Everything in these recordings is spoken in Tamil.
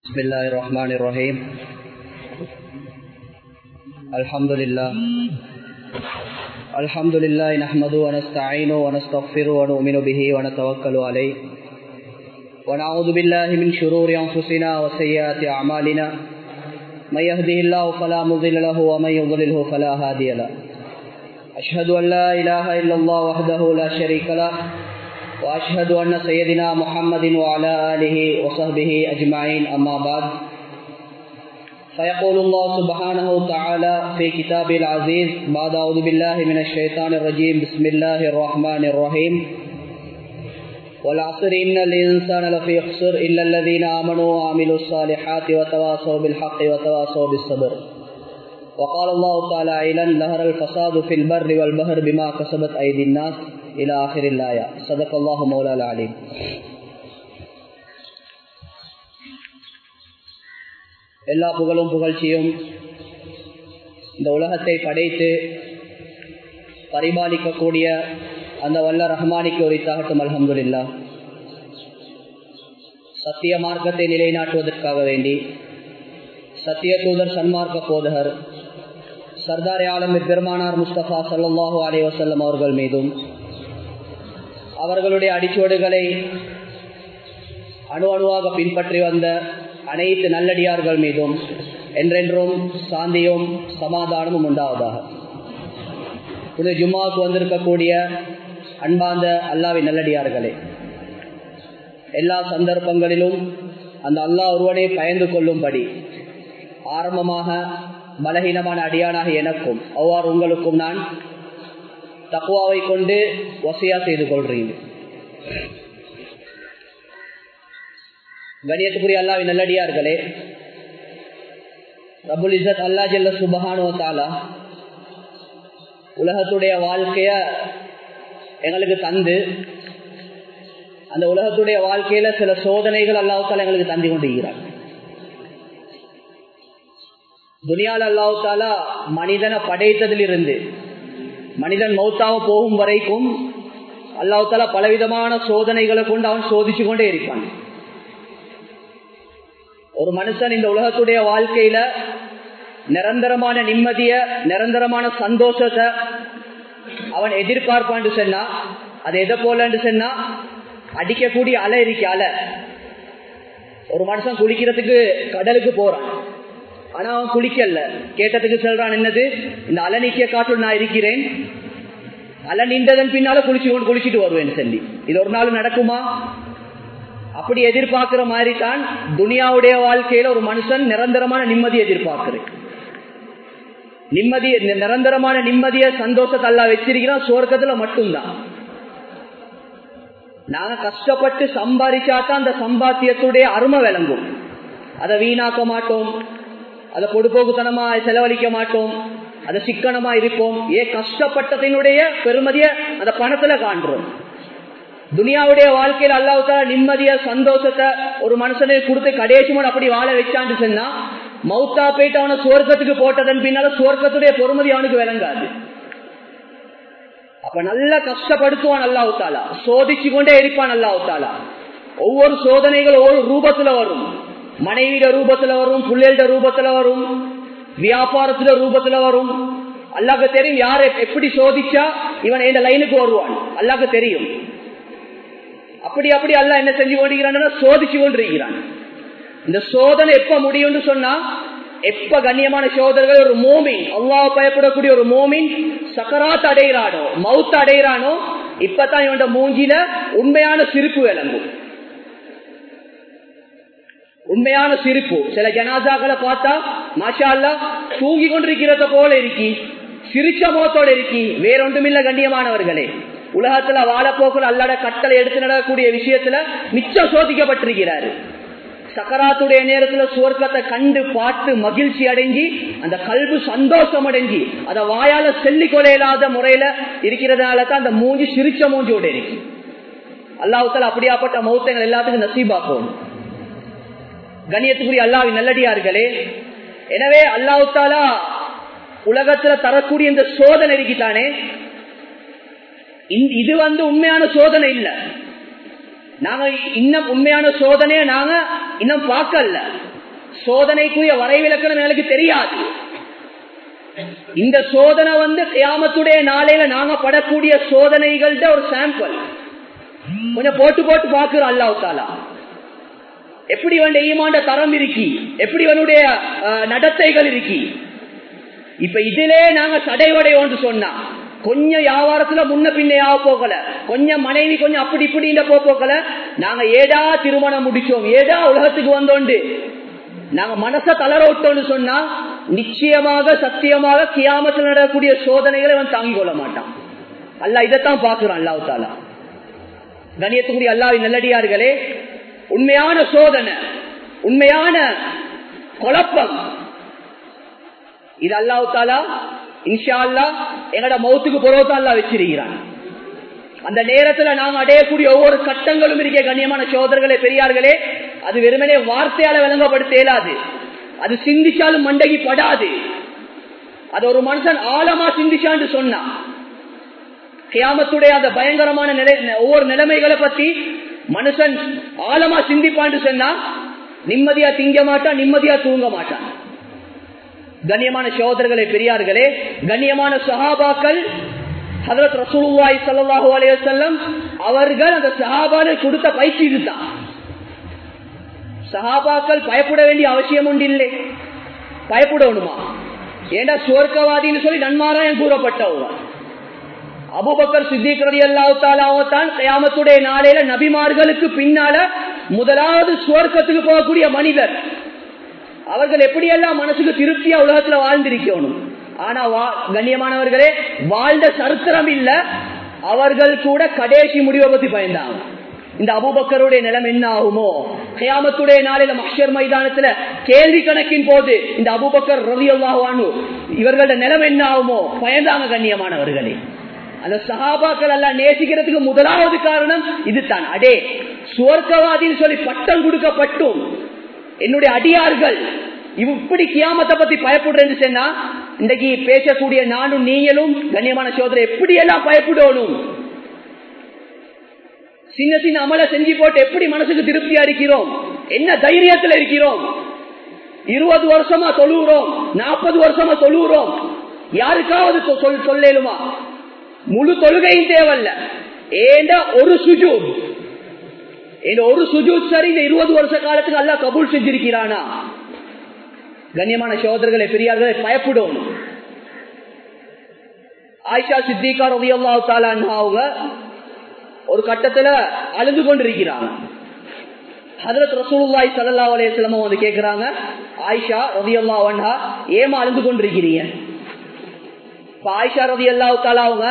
بسم الله الرحمن الرحيم الحمد لله الحمد لله نحمده ونستعينه ونستغفره ونؤمن به ونتوكل عليه ونعوذ بالله من شرور أنفسنا وسيئات أعمالنا من يهده الله فلا مضل له ومن يضلله فلا هادي له أشهد أن لا إله إلا الله وحده لا شريك له وأشهد أن سيدنا محمد وعلى آله وصحبه أجمعين أما بعد فيقول الله سبحانه وتعالى في كتابه العزيز بعد أعوذ بالله من الشيطان الرجيم بسم الله الرحمن الرحيم والعصر إن الإنسان لفي خسر إلا الذين آمنوا وعملوا الصالحات وتواصوا بالحق وتواصوا بالصبر وقال الله تعالى عيلا ظهر الفساد في البر والبحر بما كسبت أيدي الناس إلى آخر الآية صدق الله مولا العليم எல்லா புகழும் புகழ்ச்சியும் இந்த உலகத்தை படைத்து பரிபாலிக்கக்கூடிய அந்த வல்ல ரஹ்மானிக்கு உரித்தாகட்டும் அலமதுல்லா சத்திய மார்க்கத்தை நிலைநாட்டுவதற்காக வேண்டி சத்திய தூதர் சன்மார்க்க போதகர் சர்தார் ஆலம் பெருமானார் முஸ்தபா சல்லாஹூ அலே வசல்லம் அவர்கள் மீதும் அவர்களுடைய அடிச்சுவடுகளை அணு அணுவாக பின்பற்றி வந்த அனைத்து நல்லடியார்கள் மீதும் என்றென்றும் சாந்தியும் சமாதானமும் உண்டாவதாக புது ஜும்மாவுக்கு வந்திருக்கக்கூடிய அன்பார்ந்த அல்லாவின் நல்லடியார்களே எல்லா சந்தர்ப்பங்களிலும் அந்த அல்லாஹ் ஒருவனை பயந்து கொள்ளும்படி ஆரம்பமாக பலகீனமான அடியானாக எனக்கும் அவ்வாறு உங்களுக்கும் நான் தக்குவாவை கொண்டு வசையா செய்து கொள்றீங்க கணியத்துக்குரிய அல்லாவின் நல்லடியார்களே ரபுல் இசத் அல்லா ஜல்ல சுபஹானோ தாலா உலகத்துடைய வாழ்க்கைய எங்களுக்கு தந்து அந்த உலகத்துடைய வாழ்க்கையில சில சோதனைகள் அல்லாவுத்தால எங்களுக்கு தந்து கொண்டிருக்கிறார் துனியால் அல்லாவுத்தாலா மனிதனை படைத்ததிலிருந்து மனிதன் மௌத்தாக போகும் வரைக்கும் அல்லாவுத்தாலா பலவிதமான சோதனைகளை கொண்டு அவன் சோதிச்சு கொண்டே இருப்பான் ஒரு மனுஷன் இந்த உலகத்துடைய வாழ்க்கையில நிரந்தரமான நிம்மதிய நிரந்தரமான சந்தோஷத்தை அவன் எதிர்பார்ப்பான்னு சொன்னா அது எதை போலன்னு சொன்னா அடிக்கக்கூடிய அலை இருக்க அலை ஒரு மனுஷன் குளிக்கிறதுக்கு கடலுக்கு போறான் ஆனா அவன் குளிக்கல கேட்டதுக்கு சொல்றான் என்னது இந்த அலை நீக்கிய காற்று நான் இருக்கிறேன் அலை நின்றதன் பின்னால குளிச்சு கொண்டு குளிச்சுட்டு வருவேன் சொல்லி இது ஒரு நாள் நடக்குமா அப்படி எதிர்பார்க்கிற மாதிரி தான் துனியாவுடைய வாழ்க்கையில ஒரு மனுஷன் நிரந்தரமான நிம்மதி எதிர்பார்க்கிறேன் நிம்மதி நிரந்தரமான நிம்மதிய சந்தோஷத்தை அல்ல வச்சிருக்கிறான் சோர்க்கத்துல மட்டும்தான் நாங்க கஷ்டப்பட்டு சம்பாதிச்சாதான் அந்த சம்பாத்தியத்துடைய அருமை விளங்கும் அதை வீணாக்க மாட்டோம் அதை பொடுபோக்குத்தனமா செலவழிக்க மாட்டோம் அதை சிக்கனமா இருப்போம் ஏ கஷ்டப்பட்டதனுடைய பெருமதிய அந்த பணத்துல காண்றோம் துனியாவுடைய வாழ்க்கையில் அல்லாவுத்தா நிம்மதிய சந்தோஷத்தை ஒரு மனுஷனை கொடுத்து கடைசி அப்படி வாழ வச்சான்னு சொன்னா மௌத்தா போயிட்டு அவனை சுவர்க்கத்துக்கு போட்டதன் பின்னால சுவர்க்கத்துடைய பொறுமதி அவனுக்கு விளங்காது அப்ப நல்லா கஷ்டப்படுத்துவான் அல்லாவுத்தாலா சோதிச்சு கொண்டே இருப்பான் அல்லாவுத்தாலா ஒவ்வொரு சோதனைகள் ஒவ்வொரு ரூபத்துல வரும் மனைவிட ரூபத்துல வரும் பிள்ளைகள ரூபத்துல வரும் வியாபாரத்துல ரூபத்துல வரும் அல்லாக்கு தெரியும் யார எப்படி சோதிச்சா இவன் இந்த லைனுக்கு வருவான் அல்லாக்கு தெரியும் அப்படி அப்படி அல்ல என்ன செஞ்சு கொண்டிருக்கிறான் சோதிச்சு கொண்டிருக்கிறான் இந்த சோதனை எப்ப முடியும்னு சொன்னா எப்ப கண்ணியமான சோதர்கள் ஒரு மோமின் அல்லாஹ் பயப்படக்கூடிய ஒரு மோமின் சக்கராத் அடைகிறானோ மவுத் அடைகிறானோ இப்பதான் இவன் மூஞ்சில உண்மையான சிரிப்பு விளங்கும் உண்மையான சிரிப்பு சில ஜனாதாக்களை பார்த்தா மாஷா அல்லா தூங்கி கொண்டிருக்கிறத போல இருக்கி சிரிச்ச முகத்தோட இருக்கி வேற ஒன்றுமில்ல கண்ணியமானவர்களே உலகத்துல வாழப்போக்குள் அல்லாட கட்டளை எடுத்து நடக்கக்கூடிய விஷயத்துல மிச்சம் சோதிக்கப்பட்டிருக்கிறாரு சக்கராத்துடைய நேரத்துல சுவர்க்கத்தை கண்டு பார்த்து மகிழ்ச்சி அடைஞ்சி அந்த கல்வி சந்தோஷம் அடைஞ்சி அதை வாயால செல்லி கொலையில்லாத முறையில இருக்கிறதுனால தான் அந்த மூஞ்சி சிரிச்ச மூஞ்சியோட இருக்கு அல்லாஹால அப்படியாப்பட்ட மௌத்தங்கள் எல்லாத்துக்கும் நசீபாக்கும் கண்ணியத்துக்குரிய அல்லாவின் நல்லடியார்களே எனவே அல்லாஹாலா உலகத்துல தரக்கூடிய இந்த சோதனை இருக்குதானே இது வந்து உண்மையான சோதனை இல்லை நாங்க இன்னும் உண்மையான சோதனையை நாங்க இன்னும் பார்க்கல சோதனைக்குரிய வரைவிலக்கணம் எனக்கு தெரியாது இந்த சோதனை வந்து கியாமத்துடைய நாளையில நாங்க படக்கூடிய சோதனைகள்ட ஒரு சாம்பிள் கொஞ்சம் போட்டு போட்டு பாக்குறோம் அல்லாஹ் தாலா எப்படி வந்து ஈமாண்ட தரம் இருக்கி எப்படி அவனுடைய நடத்தைகள் இருக்கி இப்ப இதிலே நாங்க சடைவடையோன்னு சொன்னா கொஞ்சம் வியாபாரத்துல முன்ன பின்னையாக போகல கொஞ்சம் மனைவி கொஞ்சம் அப்படி இப்படி போ போகல நாங்க ஏதா திருமணம் முடிச்சோம் ஏதா உலகத்துக்கு வந்தோண்டு நாங்க மனச தளர விட்டோம்னு சொன்னா நிச்சயமாக சத்தியமாக கியாமத்தில் நடக்கக்கூடிய சோதனைகளை அவன் தாங்கிக் கொள்ள மாட்டான் அல்ல இதைத்தான் பாக்குறான் அல்லாஹ் தாலா கணியத்துக்குரிய அல்லாவின் நல்லடியார்களே உண்மையான சோதனை உண்மையான குழப்பம் இது அல்லாஹ் தாலா இன்ஷா அல்லா எங்கட மௌத்துக்கு புறவத்தான் அல்லா வச்சிருக்கிறான் அந்த நேரத்துல நாங்க அடையக்கூடிய ஒவ்வொரு கட்டங்களும் இருக்க கண்ணியமான சோதர்களே பெரியார்களே அது வெறுமனே வார்த்தையால விளங்கப்படுத்த இயலாது அது சிந்திச்சாலும் மண்டகி படாது அது ஒரு மனுஷன் ஆழமா சிந்திச்சான்னு சொன்னா கியாமத்துடைய அந்த பயங்கரமான நிலை ஒவ்வொரு நிலைமைகளை பத்தி மனுஷன் ஆழமா சிந்திப்பான்னு சொன்னா நிம்மதியா திங்க மாட்டான் நிம்மதியா தூங்க மாட்டான் கண்ணியமான சோதர்களே பெரியார்களே கண்ணியமான சஹாபாக்கள் ஹதரத் ரசூலுல்லாஹி ஸல்லல்லாஹு அலைஹி வஸல்லம் அவர்கள் அந்த சஹாபாக்கள் கொடுத்த பயிற்சி இதுதான் சஹாபாக்கள் பயப்பட வேண்டிய அவசியம் உண்டு இல்லை பயப்படணுமா ஏண்டா சுவர்க்கவாதின்னு சொல்லி நன்மாராயம் கூறப்பட்டவர் அபுபக்கர் சித்திகரடி அல்லாவுத்தாலாவத்தான் கயாமத்துடைய நாளையில நபிமார்களுக்கு பின்னால முதலாவது சுவர்க்கத்துக்கு போகக்கூடிய மனிதர் அவர்கள் எப்படியெல்லாம் மனசுக்கு திருப்தியா உலகத்துல வாழ்ந்திருக்கணும் ஆனா கண்ணியமானவர்களே வாழ்ந்த சரித்திரம் இல்ல அவர்கள் கூட கடைசி முடிவை பத்தி பயந்தாங்க இந்த அபுபக்கருடைய நிலம் என்ன ஆகுமோ கயாமத்துடைய நாளில மஷர் மைதானத்துல கேள்வி கணக்கின் போது இந்த அபுபக்கர் ரவி அல்லாஹானு இவர்களோட நிலம் என்ன ஆகுமோ பயந்தாங்க கண்ணியமானவர்களே அந்த சகாபாக்கள் எல்லாம் நேசிக்கிறதுக்கு முதலாவது காரணம் இதுதான் அடே சுவர்க்கவாதின்னு சொல்லி பட்டம் கொடுக்கப்பட்டும் என்னுடைய அடியார்கள் இப்படி கியாமத்தை பத்தி பயப்படுறேன்னு சொன்னா இன்றைக்கு பேசக்கூடிய நானும் நீங்களும் கண்ணியமான சோதரை எப்படி எல்லாம் பயப்படணும் சின்ன சின்ன அமல செஞ்சு போட்டு எப்படி மனசுக்கு திருப்தியா இருக்கிறோம் என்ன தைரியத்துல இருக்கிறோம் இருபது வருஷமா தொழுகிறோம் நாற்பது வருஷமா தொழுகிறோம் யாருக்காவது சொல் சொல்லேலுமா முழு தொழுகையும் தேவையில்ல ஏண்ட ஒரு சுஜூத் இந்த ஒரு சுஜூத் சரி இந்த இருபது வருஷ காலத்துக்கு அல்ல கபூல் செஞ்சிருக்கிறானா கண்ணியமான சோதர்களை பெரியார்களை பயப்படும் ஆயிஷா சித்திகா ரவி அவங்க ஒரு கட்டத்துல அழுது கொண்டிருக்கிறாங்க ஹதரத் ரசூலுல்லாய் சல்லா அலையம் வந்து கேட்கிறாங்க ஆயிஷா ரவி அல்லா ஏமா அழுது கொண்டிருக்கிறீங்க இப்ப ஆயிஷா ரவி அல்லா அவங்க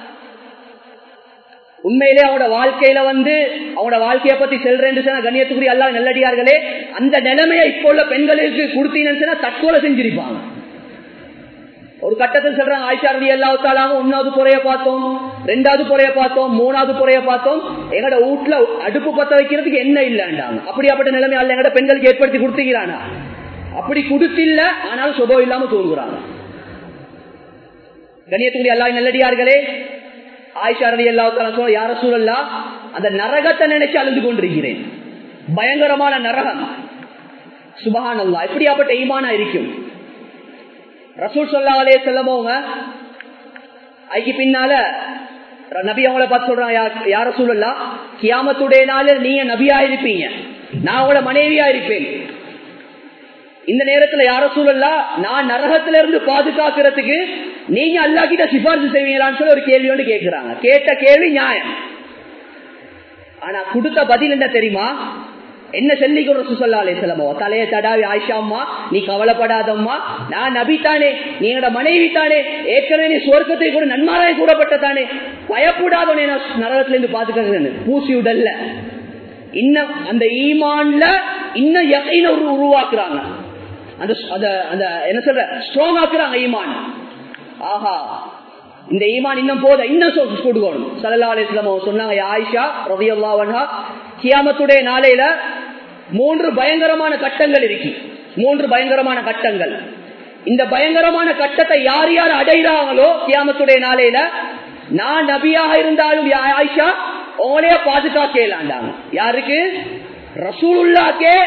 உண்மையிலே அவனோட வாழ்க்கையில வந்து அவனோட வாழ்க்கையை பத்தி செல்றேன்னு சொன்னா கண்ணியத்துக்குரிய அல்லா நல்லடியார்களே அந்த நிலைமையை இப்போ உள்ள பெண்களுக்கு கொடுத்தீங்கன்னு சொன்னா தற்கொலை செஞ்சிருப்பாங்க ஒரு கட்டத்தில் சொல்றாங்க ஆயிஷா ரவி அல்லாவுத்தாலாக ஒன்னாவது புறைய பார்த்தோம் ரெண்டாவது புறைய பார்த்தோம் மூணாவது புறைய பார்த்தோம் எங்கட வீட்டுல அடுப்பு பத்த வைக்கிறதுக்கு என்ன இல்லைன்றாங்க அப்படியாப்பட்ட நிலைமை அல்ல எங்கட பெண்களுக்கு ஏற்படுத்தி கொடுத்துக்கிறானா அப்படி கொடுத்தில்ல ஆனாலும் சுபம் இல்லாம தூங்குறாங்க கண்ணியத்துக்குரிய அல்லா நல்லடியார்களே ஆயிஷா ரவி அல்லா யார சூழல்லா அந்த நரகத்தை நினைச்சு அழுது கொண்டிருக்கிறேன் பயங்கரமான நரகம் சுபகான் அல்லா எப்படியாப்பட்ட ஈமானா இருக்கும் ரசூல் சொல்லாலே செல்லமோங்க ஐக்கு பின்னால நபி அவங்கள பார்த்து சொல்றாங்க யார சூழல்லா கியாமத்துடைய நாள் நீங்க நபியா இருப்பீங்க நான் அவங்கள மனைவியா இருப்பேன் இந்த நேரத்துல யார சூழல்லா நான் நரகத்துல இருந்து பாதுகாக்கிறதுக்கு நீங்க அல்லா கிட்ட சிபாரிசு செய்வீங்களான்னு சொல்லி ஒரு கேள்வி ஒன்று கேட்கிறாங்க கேட்ட கேள்வி நியாயம் ஆனா கொடுத்த பதில் என்ன தெரியுமா என்ன சொல்லிக்கிற சுசல்லா அலிசலமோ தலைய தடாவி ஆயிஷா அம்மா நீ கவலைப்படாதம்மா நான் நபித்தானே நீ என்னோட மனைவி தானே ஏற்கனவே நீ சுவர்க்கத்தை கூட நன்மாராய கூடப்பட்டதானே பயப்படாதவனே நான் நரகத்துல இருந்து பாத்துக்கிறேன் பூசி உடல்ல இன்னும் அந்த ஈமான்ல இன்னும் எகைன ஒரு உருவாக்குறாங்க அந்த அந்த என்ன சொல்ற ஸ்ட்ராங் ஆக்குறாங்க ஈமான் ஆஹா இந்த ஈமான் இன்னும் போத இன்னும் கொடுக்கணும் சல்லா அலிஸ்லாமோ சொன்னாங்க ஆயிஷா ரவி அல்லாவன்ஹா கியாமத்துடைய நாளையில மூன்று பயங்கரமான கட்டங்கள் இருக்கு மூன்று பயங்கரமான கட்டங்கள் இந்த பயங்கரமான கட்டத்தை யார் யார் அடைகிறாங்களோ கியாமத்துடைய நாளையில நான் நபியாக இருந்தாலும் ஆயிஷா உங்களைய பாதுகாக்கலாண்டாங்க யாருக்கு ரசூலுல்லாக்கே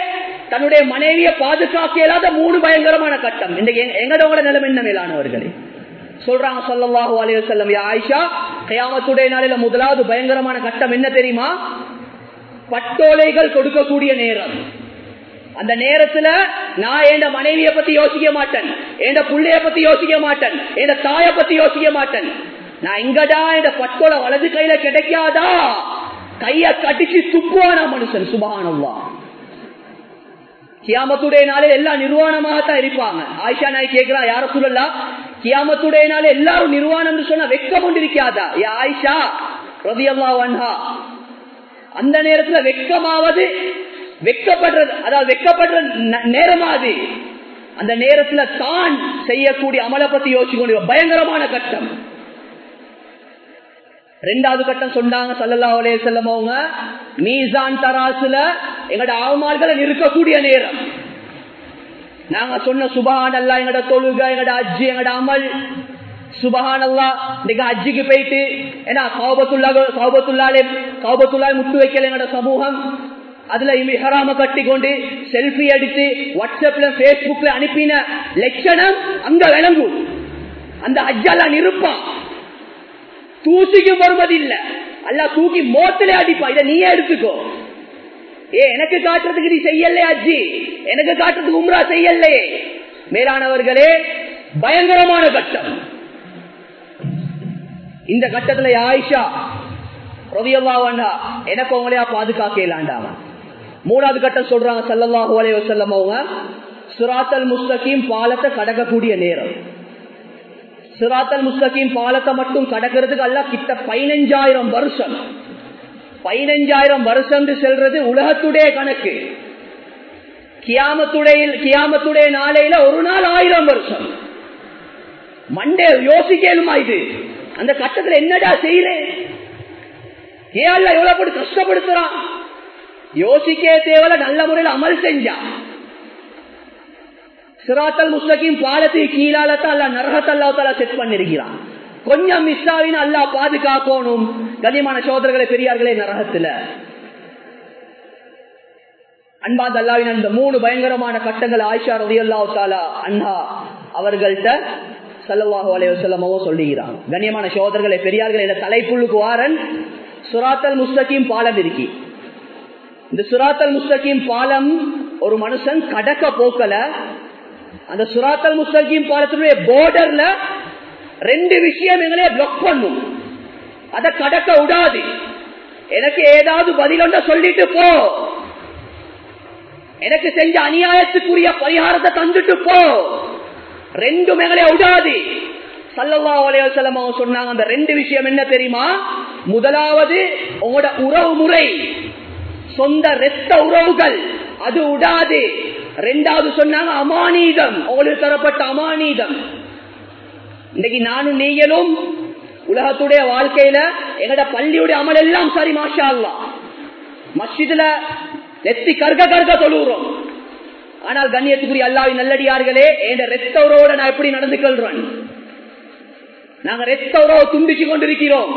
தன்னுடைய மனைவியை பாதுகாக்க இயலாத மூணு பயங்கரமான கட்டம் இன்னைக்கு எங்களோட நிலைமை என்ன மேலானவர்களே சொல்றாங்க சொல்லல்லாஹு அலைய செல்லம் ஆயிஷா கயாமத்துடைய நாளில முதலாவது பயங்கரமான கட்டம் என்ன தெரியுமா பட்டோலைகள் கொடுக்கக்கூடிய நேரம் அந்த நேரத்துல நான் என் மனைவியை பத்தி யோசிக்க மாட்டேன் என் பிள்ளைய பத்தி யோசிக்க மாட்டேன் என் தாய பத்தி யோசிக்க மாட்டேன் நான் எங்கடா இந்த பட்டோல வலது கையில கிடைக்காதா கைய கட்டிச்சு துப்புவானா மனுஷன் சுபானவா கியாமத்துடைய நாளில் எல்லாம் நிர்வாணமாகத்தான் இருப்பாங்க ஆயிஷா நாய் கேட்கிறா யார சொல்லலாம் கியாமத்துடைய நாள் எல்லாரும் நிர்வாணம் சொன்னா வெக்க கொண்டிருக்காதா யா ஆயிஷா ரவி அல்லா வன்ஹா அந்த நேரத்துல வெக்கமாவது வெக்கப்படுறது அதாவது வெக்கப்படுற நேரமாது அந்த நேரத்துல தான் செய்யக்கூடிய அமலை பத்தி யோசிச்சு கொண்டு பயங்கரமான கட்டம் ரெண்டாவது கட்டம் சொன்னாங்க சல்லல்லா அலே செல்லம் அவங்க மீசான் தராசுல எங்கட ஆவமார்களை நிற்கக்கூடிய நேரம் நாங்க சொன்ன சுபஹான் அல்லா எங்கட தொழுக எங்கட அஜி எங்கட அமல் சுபஹான் அல்லா இன்னைக்கு அஜிக்கு போயிட்டு ஏன்னா கௌபத்துல்லா கௌபத்துல்லாலே கௌபத்துல்லா முட்டு வைக்கல எங்கட சமூகம் அதுல ஹராம கட்டி கொண்டு செல்ஃபி அடித்து வாட்ஸ்அப்ல பேஸ்புக்ல அனுப்பின லட்சணம் அங்க விளங்கும் அந்த அஜ்ஜெல்லாம் இருப்பான் தூசிக்கு வருவது இல்ல அல்ல தூக்கி மோத்திலே அடிப்பா இதை நீயே எடுத்துக்கோ ஏ எனக்கு காட்டுறதுக்கு நீ செய்யலே அஜி எனக்கு காட்டுறதுக்கு உம்ரா செய்யலே மேலானவர்களே பயங்கரமான கட்டம் இந்த கட்டத்துல ஆயிஷா ரவியல்லாவண்ணா எனக்கு அவங்களையா பாதுகாக்க இல்லாண்டாவன் மூணாவது கட்டம் சொல்றாங்க சல்லல்லாஹு அலைய வசல்லம் அவங்க சுராத்தல் முஸ்தகீம் பாலத்தை கடக்கக்கூடிய நேரம் சிராத்தல் முஸ்தகீம் பாலத்தை மட்டும் கடக்கிறதுக்கு அல்ல கிட்ட பதினஞ்சாயிரம் வருஷம் பதினஞ்சாயிரம் வருஷம் செல்றது உலகத்துடைய கணக்கு கியாமத்துடைய கியாமத்துடைய நாளையில ஒரு நாள் ஆயிரம் வருஷம் மண்டே யோசிக்கலுமா இது அந்த கட்டத்துல என்னடா செய்யறேன் ஏன் எவ்வளவு போட்டு கஷ்டப்படுத்துறான் யோசிக்க தேவையில்ல நல்ல முறையில் அமல் செஞ்சா சிராத்தல் முஸ்லகிம் பாலத்துக்கு கீழாலத்தான் அல்ல நரகத்தை அல்லாத்தால செட் பண்ணிருக்கிறான் கொஞ்சம் மிஸ் ஆகினா அல்லா பாதுகாக்கணும் கண்ணியமான சோதரர்களை பெரியார்களே நரகத்துல அன்பாந்த அல்லாவின் அந்த மூணு பயங்கரமான கட்டங்கள் ஆயிஷா ரவி அல்லா தாலா அண்ணா அவர்கள்ட்ட சல்லவாஹு அலைவசல்லமாவோ சொல்லுகிறான் கண்ணியமான சோதரர்களை பெரியார்கள் இந்த தலைப்புள்ளுக்கு வாரன் சுராத்தல் முஸ்தகிம் பாலம் இருக்கி இந்த சுராத்தல் முஸ்தகிம் பாலம் ஒரு மனுஷன் கடக்க போக்கல அந்த சுராத்தல் முஸ்தகிம் பாலத்தினுடைய போர்டர்ல ரெண்டு விஷயம் எங்களே பிளாக் பண்ணும் அதை கடக்க விடாது எனக்கு ஏதாவது பதில் சொல்லிட்டு போ எனக்கு செஞ்ச அநியாயத்துக்குரிய பரிகாரத்தை தந்துட்டு போ ரெண்டும் எங்களே விடாது சல்லல்லா அலையம் சொன்னாங்க அந்த ரெண்டு விஷயம் என்ன தெரியுமா முதலாவது உங்களோட உறவு முறை சொந்த ரத்த உறவுகள் அது விடாது ரெண்டாவது சொன்னாங்க அமானீதம் உங்களுக்கு தரப்பட்ட அமானீதம் இன்னைக்கு நானும் நீங்களும் உலகத்துடைய வாழ்க்கையில எங்கட பள்ளியுடைய அமல் எல்லாம் சரி மாஷா அல்லா மஸ்ஜிதுல நெத்தி கர்க்க கர்க்க தொழுகிறோம் ஆனால் கண்ணியத்துக்குரிய அல்லாவின் நல்லடியார்களே என் ரத்த உறவோட நான் எப்படி நடந்து கொள்றேன் நாங்க ரத்த உறவை துண்டிச்சு கொண்டிருக்கிறோம்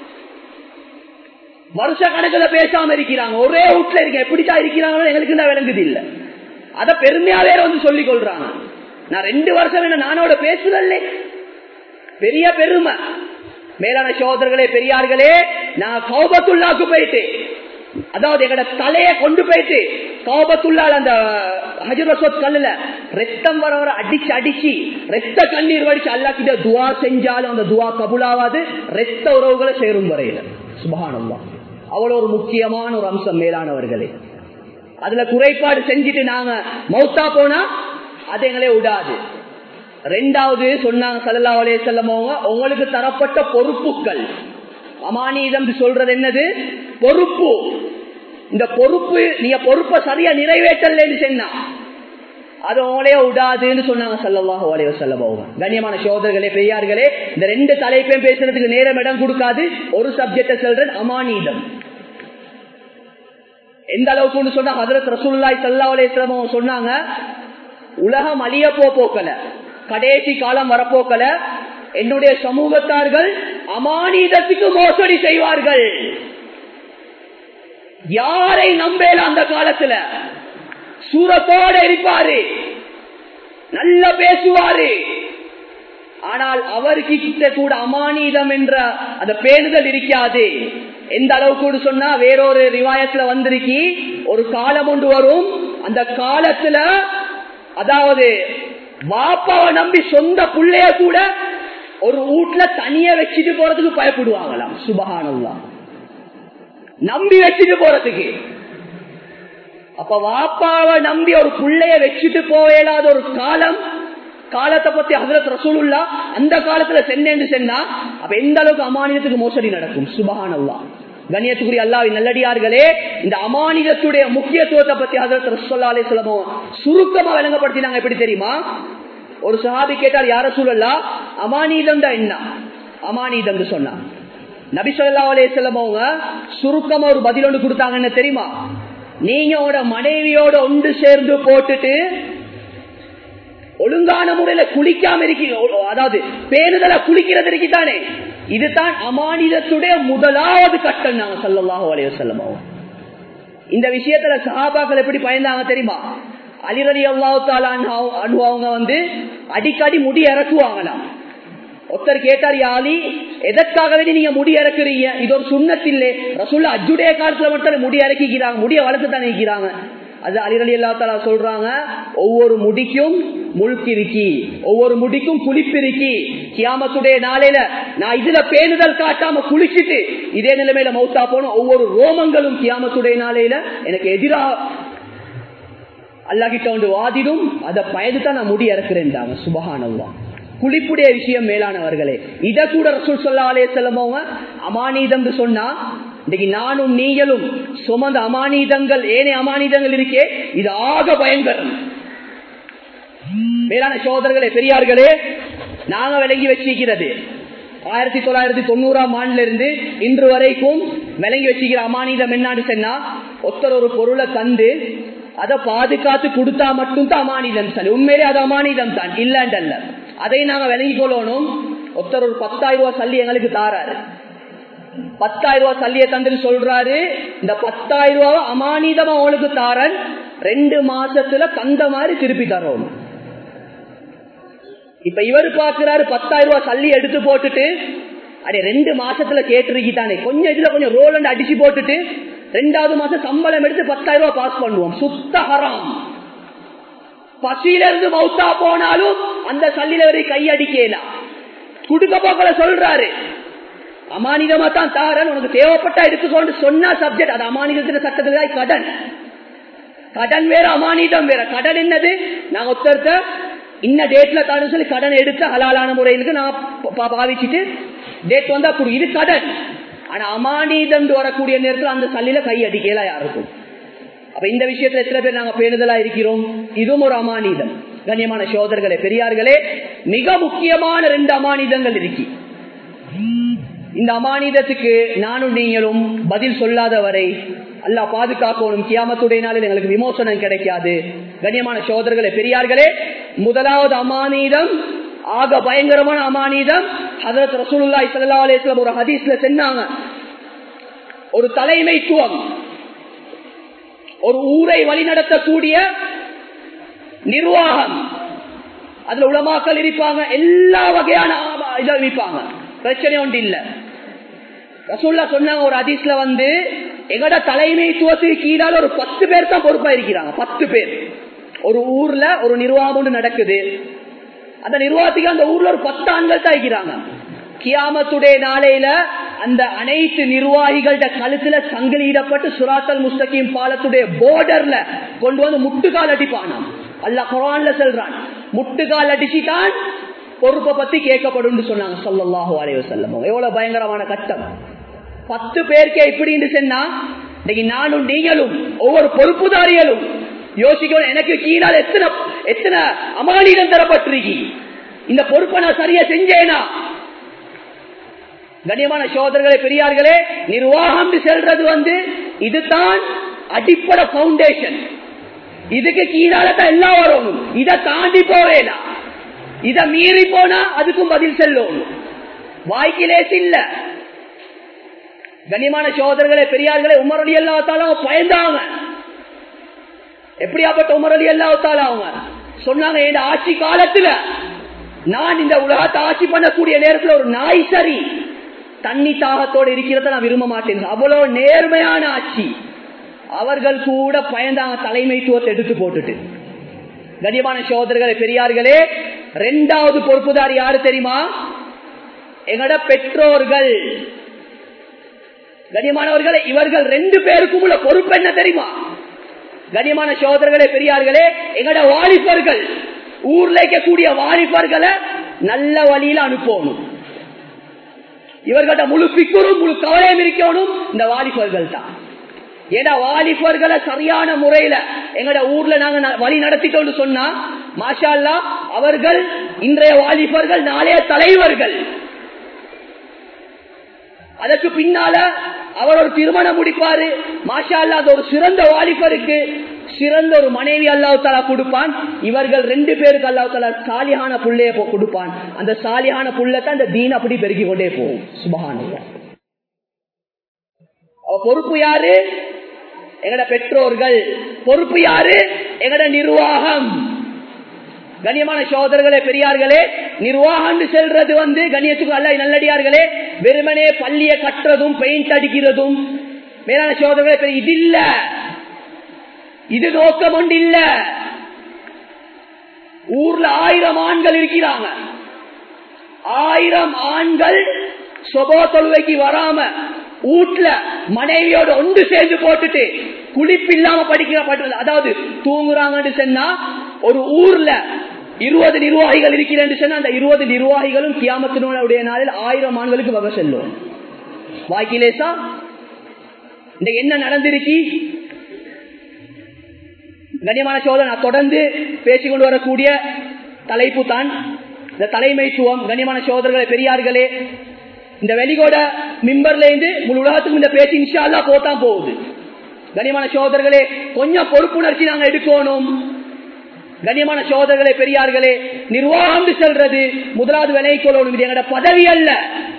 வருஷ கணக்கில் பேசாம இருக்கிறாங்க ஒரே வீட்டுல இருக்க எப்படித்தான் இருக்கிறாங்களோ எங்களுக்கு தான் விளங்குது இல்ல அத பெருமையாவே வந்து சொல்லிக் கொள்றாங்க நான் ரெண்டு வருஷம் என்ன நானோட பேசுதல்ல பெரிய பெருமை மேலான சோதர்களே பெரியார்களே நான் கௌபத்துள்ளாக்கு போயிட்டு அதாவது எங்கட தலைய கொண்டு போயிட்டு கௌபத்துள்ளால் அந்த ஹஜரசோத் கல்லுல ரத்தம் வர வர அடிச்சு அடிச்சு ரத்த கண்ணீர் வடிச்சு அல்லா கிட்ட துவா செஞ்சாலும் அந்த துவா கபுலாவாது ரத்த உறவுகளை சேரும் வரையில சுபகானம்தான் அவ்வளவு ஒரு முக்கியமான ஒரு அம்சம் மேலானவர்களே அதுல குறைபாடு செஞ்சுட்டு நாங்க மௌத்தா போனா அது எங்களே விடாது ரெண்டாவது சொன்னாங்க சல்லா அலைய செல்லமோங்க உங்களுக்கு தரப்பட்ட பொறுப்புகள் அமானிதம் சொல்றது என்னது பொறுப்பு இந்த பொறுப்பு நீங்க பொறுப்பை சரியா நிறைவேற்றலன்னு சொன்னா அது உங்களையே விடாதுன்னு சொன்னாங்க சல்லல்லாஹு அலைய செல்லமோங்க கண்ணியமான சோதர்களே பெரியார்களே இந்த ரெண்டு தலைப்பையும் பேசுறதுக்கு நேரம் இடம் கொடுக்காது ஒரு சப்ஜெக்ட சொல்றேன் அமானிதம் எந்த அளவுக்கு சொன்னா ஹதரத் ரசூல்லாய் சல்லா அலைய சொன்னாங்க உலகம் அழிய போக்கல கடைசி காலம் வரப்போக்கல என்னுடைய சமூகத்தார்கள் அமானிதத்துக்கு மோசடி செய்வார்கள் யாரை நம்பேல அந்த காலத்துல சூரத்தோட இருப்பாரு நல்ல பேசுவாரு ஆனால் அவர்கிட்ட கூட அமானீதம் என்ற அந்த பேணுதல் இருக்காது எந்த அளவுக்கு சொன்னா வேறொரு ரிவாயத்துல வந்திருக்கி ஒரு காலம் ஒன்று வரும் அந்த காலத்துல அதாவது வாப்பாவை நம்பி சொந்த பிள்ளைய கூட ஒரு வீட்டுல தனிய வச்சுட்டு போறதுக்கு பயப்படுவாங்களாம் சுபகானல்லா நம்பி வச்சுட்டு போறதுக்கு அப்ப வாப்பாவை நம்பி ஒரு பிள்ளைய வச்சுட்டு போயிடாத ஒரு காலம் காலத்தை பத்தி ஹசரத் ரசூலுல்லா அந்த காலத்துல சென்னேன்னு சென்னா அப்ப எந்த அளவுக்கு அமானியத்துக்கு மோசடி நடக்கும் சுபகானல்லா கண்ணியத்துக்குரிய அல்லாவின் நல்லடியார்களே இந்த அமானிதத்துடைய முக்கியத்துவத்தை பத்தி ஹசரத் ரசோல்லா அலி சொல்லமோ சுருக்கமா விளங்கப்படுத்தினாங்க எப்படி தெரியுமா ஒரு சஹாபி கேட்டால் யார சூழல்லா அமானீதம் தான் என்ன அமானீதம் சொன்னா நபி சொல்லா அலே செல்லமோங்க சுருக்கமா ஒரு பதில் ஒன்று கொடுத்தாங்கன்னு தெரியுமா நீங்க உங்களோட மனைவியோட ஒன்று சேர்ந்து போட்டுட்டு ஒழுங்கான முறையில குளிக்காம இருக்கீங்க அதாவது பேருதல குளிக்கிறது இருக்குதானே இதுதான் அமானிதத்துடைய முதலாவது கட்டம் நாங்க சொல்லலாக வளைய செல்லமோ இந்த விஷயத்துல சஹாபாக்கள் எப்படி பயந்தாங்க தெரியுமா அலிரடி அல்லாத்தால அனுபவங்க வந்து அடிக்கடி முடி இறக்குவாங்களாம் ஒருத்தர் கேட்டார் யாலி எதற்காக வேண்டி நீங்க முடி இறக்குறீங்க இது ஒரு சுண்ணத்தில்லை ரசூல்ல அஜுடைய காலத்துல மட்டும் முடி இறக்கிக்கிறாங்க முடிய வளர்த்து தானே இருக்கிறாங்க அது அலிரலி அல்லா சொல்றாங்க ஒவ்வொரு முடிக்கும் முழுக்கு இருக்கி ஒவ்வொரு முடிக்கும் குளிப்பு இருக்கி கியாமத்துடைய நாளையில நான் இதுல பேணுதல் காட்டாம குளிச்சுட்டு இதே நிலைமையில மௌத்தா போனோம் ஒவ்வொரு ரோமங்களும் கியாமத்துடைய நாளையில எனக்கு எதிராக அல்லாஹிட்ட வந்து வாதிடும் அதை பயந்து தான் நான் முடி இறக்குறேன்டாங்க சுபகானவா குளிப்புடைய விஷயம் மேலானவர்களே இத கூட ரசூல் சொல்லாலே செல்லமோங்க அமானீதம் சொன்னா இன்னைக்கு நானும் நீங்களும் சுமந்த அமானீதங்கள் ஏனே அமானீதங்கள் இருக்கே இது ஆக பயங்கரம் மேலான சோதர்களே பெரியார்களே நாங்க விளங்கி வச்சிருக்கிறது ஆயிரத்தி தொள்ளாயிரத்தி தொண்ணூறாம் ஆண்டுல இருந்து இன்று வரைக்கும் விளங்கி வச்சுக்கிற அமானிதம் என்னான்னு சொன்னா ஒருத்தர் ஒரு பொருளை தந்து அதை பாதுகாத்து கொடுத்தா மட்டும் தான் அமானிதம் சார் உண்மையிலே அது அமானிதம் தான் இல்லண்டல்ல அதை நாங்க விளங்கி கொள்ளணும் ஒருத்தர் ஒரு பத்தாயிரம் ரூபாய் சல்லி எங்களுக்கு தாராரு பத்தாயிரம் ரூபாய் சல்லிய தந்துன்னு சொல்றாரு இந்த பத்தாயிரம் ரூபாய் அமானிதமா அவங்களுக்கு தாரன் ரெண்டு மாசத்துல தந்த மாதிரி திருப்பி தரோம் இப்ப இவர் பாக்குறாரு பத்தாயிரம் ரூபாய் சல்லி எடுத்து போட்டுட்டு அடே ரெண்டு மாசத்துல கேட்டிருக்கிட்டானே கொஞ்சம் இதுல கொஞ்சம் ரோல் அடிச்சு போட்டுட்டு ரெண்டாவது மாசம் சம்பளம் எடுத்து பத்தாயிரம் ரூபாய் பாஸ் பண்ணுவோம் சுத்த ஹராம் பசியில இருந்து மௌத்தா போனாலும் அந்த சல்லில வரை கையடிக்கலாம் குடுக்க போக்கல சொல்றாரு அமானிதமா தான் தாரன் உனக்கு தேவைப்பட்டா எடுத்துக்கொண்டு சொன்னா சப்ஜெக்ட் அது அமானிதத்தின சட்டத்துல கடன் கடன் வேற அமானிதம் வேற கடன் என்னது நாங்க ஒருத்தருத்த இன்ன டேட்ல தானு சொல்லி கடன் எடுத்து ஹலாலான முறையிலுக்கு நான் பாவிச்சுட்டு டேட் வந்தா கொடு இது கடன் ஆனா அமானிதம் வரக்கூடிய நேரத்தில் அந்த சல்லில கை அடிக்கலாம் யாருக்கும் அப்ப இந்த விஷயத்துல எத்தனை பேர் நாங்க பேணுதலா இருக்கிறோம் இதுவும் ஒரு அமானிதம் கண்ணியமான சோதர்களே பெரியார்களே மிக முக்கியமான ரெண்டு அமானிதங்கள் இருக்கு இந்த அமானிதத்துக்கு நானும் நீங்களும் பதில் சொல்லாத வரை அல்லா பாதுகாக்கணும் கியாமத்துடைய நாளில் எங்களுக்கு விமோசனம் கிடைக்காது கண்ணியமான சோதர்களே பெரியார்களே முதலாவது அமானிதம் ஆக பயங்கரமான அமானிதம் ஹதரத் ரசூலுல்லாஹி ஸல்லல்லாஹு அலைஹி வஸல்லம் ஒரு ஹதீஸ்ல சொன்னாங்க ஒரு தலைமைத்துவம் ஒரு ஊரை வழிநடத்தக்கூடிய நிர்வாகம் அதுல உலமாக்கள் இருப்பாங்க எல்லா வகையான இதை இருப்பாங்க பிரச்சனை ஒன்று இல்ல ரசூல்லா சொன்னாங்க ஒரு அதிசல வந்து எங்கட தலைமைத்துவத்துக்கு கீழால ஒரு பத்து பேர் தான் பொறுப்பா இருக்கிறாங்க பத்து பேர் ஒரு ஊர்ல ஒரு நிர்வாகம் ஒன்று நடக்குது அந்த நிர்வாகத்துக்கு அந்த ஊர்ல ஒரு பத்து ஆண்கள் தான் இருக்கிறாங்க கியாமத்துடைய நாளையில அந்த அனைத்து நிர்வாகிகள்ட கழுத்துல சங்கிலியிடப்பட்டு சுராத்தல் முஸ்தகிம் பாலத்துடைய போர்டர்ல கொண்டு வந்து முட்டுக்கால் அடிப்பானாம் அல்ல குரான்ல செல்றான் முட்டுக்கால் அடிச்சுதான் பொறுப்பை பத்தி கேட்கப்படும் சொன்னாங்க சொல்லல்லாஹு அலைய செல்லம் எவ்வளவு பயங்கரமான கட்டம் பத்து பேருக்கே இப்படின்னு சொன்னா இன்னைக்கு நானும் நீங்களும் ஒவ்வொரு பொறுப்புதாரிகளும் யோசிக்கணும் எனக்கு கீழால் எத்தனை எத்தனை அமானிடம் தரப்பட்டிருக்கி இந்த பொறுப்பை நான் சரியா செஞ்சேனா கண்ணியமான சோதரர்களே பெரியார்களே நிர்வாகம் செல்றது வந்து இதுதான் அடிப்படை பவுண்டேஷன் இதுக்கு கீழால தான் எல்லாம் வரணும் இதை தாண்டி போவேனா இத மீறி போனா அதுக்கும் பதில் செல்லும் வாய்க்கிலேஸ் இல்ல கண்ணியமான சோதரர்களே பெரியார்களே உமரடி எல்லாத்தாலும் பயந்தாங்க எப்படியாப்பட்ட உமரலி எல்லாத்தால அவங்க சொன்னாங்க என் ஆட்சி காலத்துல நான் இந்த உலகத்தை ஆட்சி பண்ணக்கூடிய நேரத்துல ஒரு நாய் சரி தண்ணி தாகத்தோடு இருக்கிறத நான் விரும்ப மாட்டேன் அவ்வளவு நேர்மையான ஆட்சி அவர்கள் கூட பயந்தாங்க தலைமைத்துவத்தை எடுத்து போட்டுட்டு கனியமான சோதரர்களே பெரியார்களே ரெண்டாவது பொறுப்புதாரி யாரு தெரியுமா எங்கட பெற்றோர்கள் கனியமானவர்களே இவர்கள் ரெண்டு பேருக்கும் உள்ள பொறுப்பு என்ன தெரியுமா கனியமான சோதரர்களே பெரியார்களே எங்கட வாலிபர்கள் ஊர்ல இருக்கக்கூடிய வாலிபர்களை நல்ல வழியில அனுப்பணும் இவர்கள்ட்ட முழு பிக்குறும் முழு கவலையும் இருக்கணும் இந்த வாலிபர்கள் தான் ஏன்னா வாலிபர்களை சரியான முறையில எங்கட ஊர்ல நாங்க வழி நடத்திட்டோம்னு சொன்னா மாஷா அவர்கள் இன்றைய வாலிபர்கள் நாளைய தலைவர்கள் அதற்கு பின்னால அவர் ஒரு திருமணம் முடிப்பாரு மாஷா அது ஒரு சிறந்த வாலிபருக்கு சிறந்த ஒரு மனைவி அல்லாஹ் தாலா கொடுப்பான் இவர்கள் ரெண்டு பேருக்கு அல்லாஹ் தாலா சாலியான புள்ளைய கொடுப்பான் அந்த சாலியான புள்ளத்தான் அந்த தீன் அப்படி பெருகி கொண்டே போகும் சுபகான பொறுப்பு யாரு எங்கட பெற்றோர்கள் பொறுப்பு யாரு எங்கட நிர்வாகம் கண்ணியமான சோதரர்களே பெரியார்களே நிர்வாகம் செல்றது வந்து கண்ணியத்துக்கு அல்ல நல்லடியார்களே வெறுமனே பள்ளிய கட்டுறதும் பெயிண்ட் அடிக்கிறதும் மேலான சோதரர்களே இது இல்ல இது நோக்கம் ஒன்று இல்ல ஊர்ல ஆயிரம் ஆண்கள் இருக்கிறாங்க ஆயிரம் ஆண்கள் சொபோ தொழுவைக்கு வராம வீட்டுல மனைவியோட ஒன்று சேர்ந்து போட்டுட்டு குளிப்பு இல்லாம படிக்கிற அதாவது தூங்குறாங்கன்னு சொன்னா ஒரு ஊர்ல இருபது நிர்வாகிகள் இருக்கிறேன் சொன்னா அந்த இருபது நிர்வாகிகளும் கியாமத்தினுடைய நாளில் ஆயிரம் ஆண்களுக்கு வகை செல்லும் வாய்க்கிலேசா இந்த என்ன நடந்திருக்கி கண்ணியமான சோதனை தொடர்ந்து பேசிக்கொண்டு வரக்கூடிய தலைப்பு தான் இந்த தலைமைத்துவம் கண்ணியமான சோதரர்களை பெரியார்களே இந்த வெளிகோட மிம்பர்ல இருந்து முழு உலகத்துக்கு இந்த பேச்சு இன்ஷால்லா போத்தான் போகுது கண்ணியமான சோதர்களே கொஞ்சம் பொறுப்புணர்ச்சி நாங்க எடுக்கணும் கண்ணியமான சோதர்களே பெரியார்களே நிர்வாகம் செல்றது முதலாவது விலை கொள்ளணும் இது எங்களோட பதவி அல்ல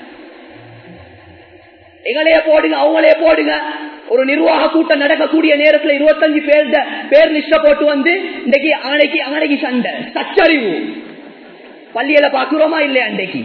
எங்களையே போடுங்க அவங்களே போடுங்க ஒரு நிர்வாக கூட்டம் நடக்கக்கூடிய நேரத்தில் இருபத்தஞ்சு பேர் பேர் லிஸ்ட போட்டு வந்து இன்னைக்கு அன்னைக்கு அன்னைக்கு சண்டை சச்சரிவு பள்ளியில பாக்குறோமா இல்லையா அன்றைக்கு